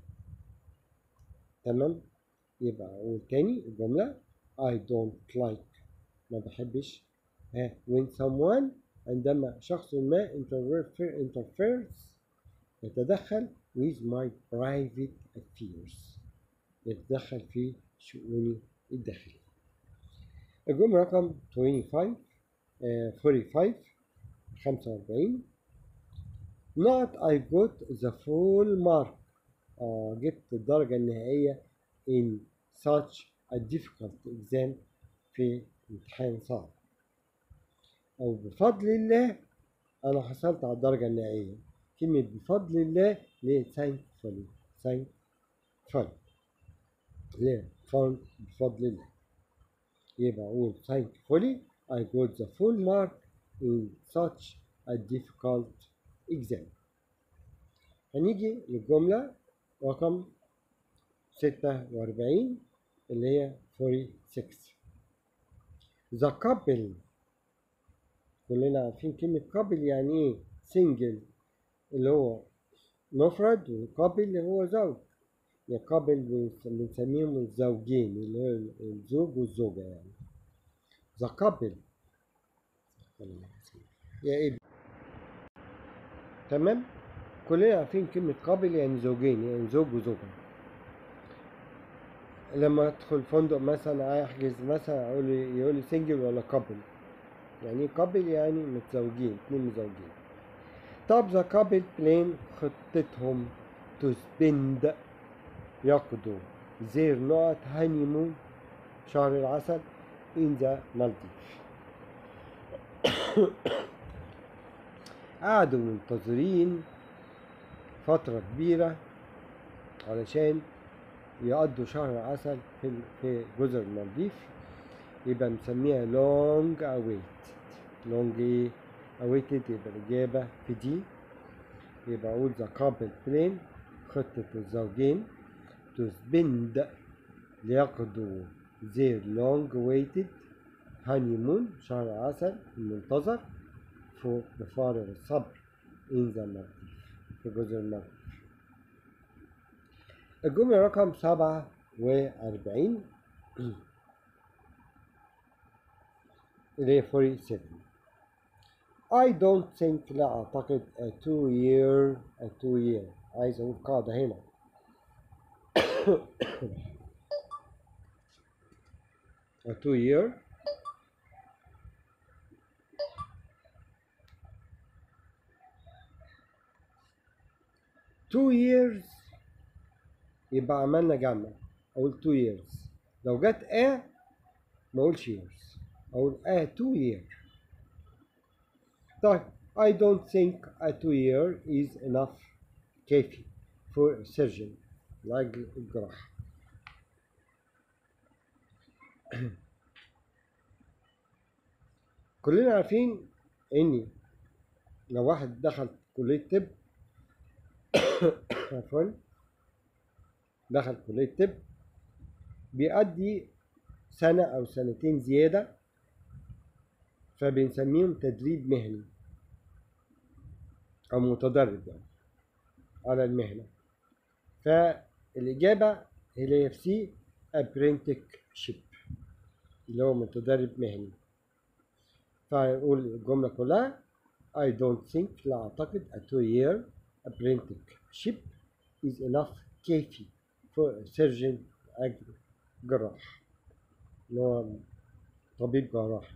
تمام يبقى أقول تاني الجملة I don't like ما بحبش ها when someone عندما شخص ما interfere interferes يتدخل with my private affairs يتدخل في شؤوني الداخلية الجملة رقم 25 uh, 45 45 not I got the full mark آه جبت الدرجة النهائية in such a difficult exam في امتحان صعب أو بفضل الله أنا حصلت على الدرجة النهائية كلمة بفضل الله ليه thankfully thankful ليه بفضل الله يبقى أقول thankfully I got the full mark in such a difficult exam هنيجي للجملة رقم ستة وأربعين اللي هي 46 The couple كلنا عارفين كلمة couple يعني ايه single اللي هو مفرد وكابل اللي هو زوج يقابل بنس- بنسميهم الزوجين اللي هو الزوج والزوجة يعني ذا كابل يا ابني تمام كلنا عارفين كلمة قابل يعني زوجين يعني زوج وزوجة لما ادخل فندق مثلا احجز مثلا اقول لي يقول لي سنجل ولا كابل يعني ايه كابل يعني متزوجين اتنين متزوجين طب ذا كابل بلين خطتهم تو سبند يقضوا زير نوت هانيمون شهر العسل in the Maldives قعدوا منتظرين فترة كبيرة علشان يقضوا شهر عسل في في جزر المالديف يبقى مسميها long awaited long ايه awaited يبقى الإجابة في دي يبقى أقول the couple plan خطة الزوجين to spend ليقضوا their long awaited honeymoon شهر عسل المنتظر فوق بفارغ الصبر in the Maldives في جزر المالديف الجملة رقم سبعة وأربعين اللي هي 47 I don't think لا أعتقد a two year a two year عايز أقول قاعدة هنا a two year two years يبقى عملنا جمع اقول two years لو جت a ما اقولش years اقول a two year طيب I don't think a two year is enough كافي for a surgeon لأجل الجراحة كلنا عارفين إن لو واحد دخل كلية طب عفوا دخل كلية طب بيأدي سنة أو سنتين زيادة فبنسميهم تدريب مهني أو متدرب يعني على المهنة فالإجابة اللي هي في سي apprenticeship اللي هو متدرب مهني فنقول الجملة كلها I don't think لا أعتقد a two year apprenticeship is enough كافي for a surgeon أجل جراح اللي هو طبيب جراحي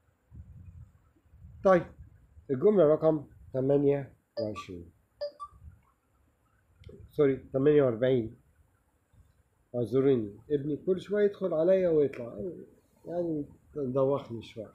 طيب الجملة رقم 28 سوري 48 اعذروني ابني كل شوية يدخل عليا ويطلع يعني دوخني شوية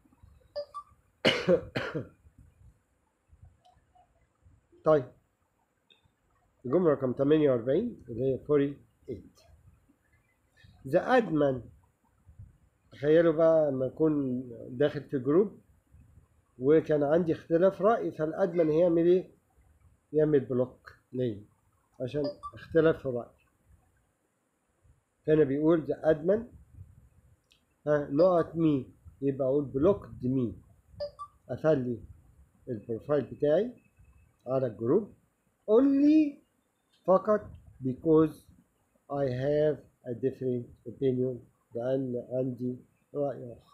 طيب الجملة رقم 48 اللي هي 48 The admin تخيلوا بقى لما أكون داخل في جروب وكان عندي اختلاف رأي فالأدمن هيعمل إيه؟ يعمل بلوك ليه؟ عشان اختلاف في الرأي هنا بيقول the admin ها نقط مي يبقى أقول بلوكد مي أخلي البروفايل بتاعي على الجروب only فقط because I have a different opinion لأن عندي رأي آخر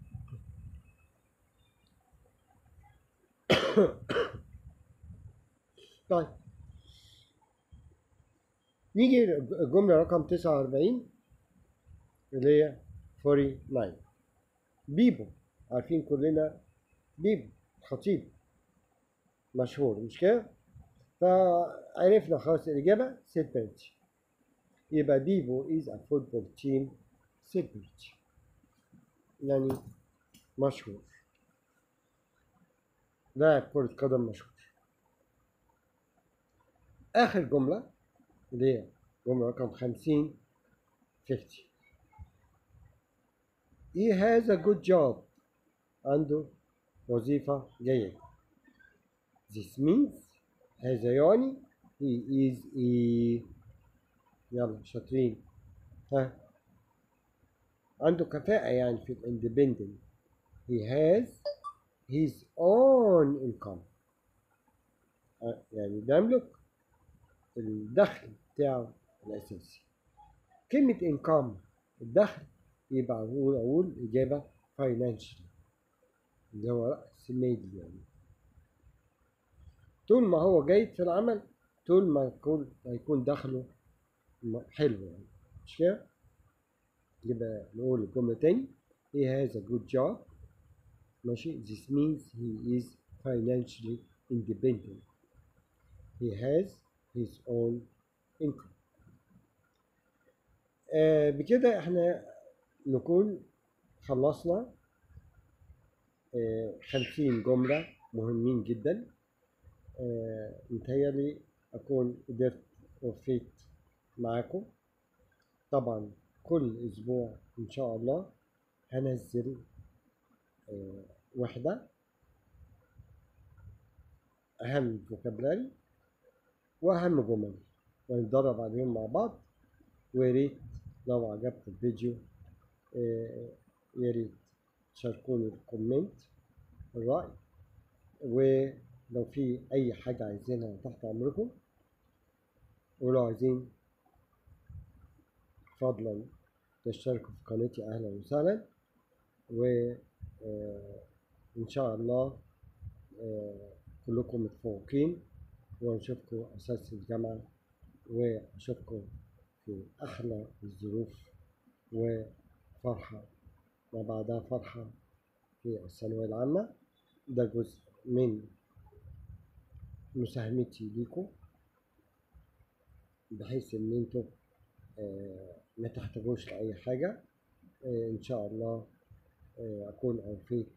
طيب نيجي الجملة رقم 49 اللي هي 49 بيبو عارفين كلنا بيبو خطيب مشهور مش كده؟ فعرفنا خلاص الإجابة سيلبرتي يبقى بيبو is a football team celebrity يعني مشهور لاعب كرة قدم مشهور آخر جملة اللي هي جملة رقم خمسين 50 He has a good job عنده وظيفة جيدة This means هذا يعني he is a يلا شاطرين ها عنده كفاءة يعني في الاندبندنت he has his own income آه، يعني بيملك الدخل بتاعه الأساسي كلمة income الدخل يبقى أقول أقول إجابة financial اللي هو رأس المال يعني طول ما هو جيد في العمل طول ما يكون هيكون دخله م- حلو يعني مش كده؟ يبقى نقول الجملة تاني he has a good job ماشي this means he is financially independent he has his own income آه بكده احنا نكون خلصنا آه خمسين جملة مهمين جدا آه متهيألي أكون قدرت وفيت معاكم طبعا كل أسبوع إن شاء الله هنزل آه وحدة أهم فوكابلاري وأهم جمل ونتدرب عليهم مع بعض ويا ريت لو عجبكم الفيديو آه، يا ريت تشاركوني بالكومنت الرأي ولو في أي حاجة عايزينها تحت أمركم ولو عايزين فضلا تشتركوا في قناتي أهلا وسهلا وإن شاء الله آه، كلكم متفوقين ونشوفكم أساس الجامعة وأشوفكم في أحلى الظروف وفرحة ما بعدها فرحة في الثانوية العامة ده جزء من مساهمتي ليكم بحيث إن انتوا آه، ما تحتاجوش لأي حاجة آه، إن شاء الله آه، أكون أوفيت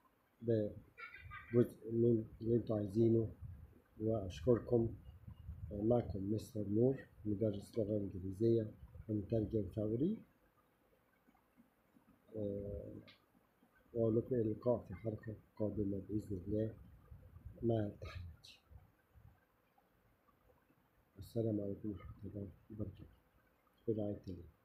بجزء من اللي انتوا عايزينه وأشكركم آه، معكم مستر نور مدرس لغة إنجليزية ومترجم فوري آه، وأقول لكم إلى اللقاء في حلقة قادمة بإذن الله مع تحياتي السلام عليكم ورحمة الله وبركاته برعاية الله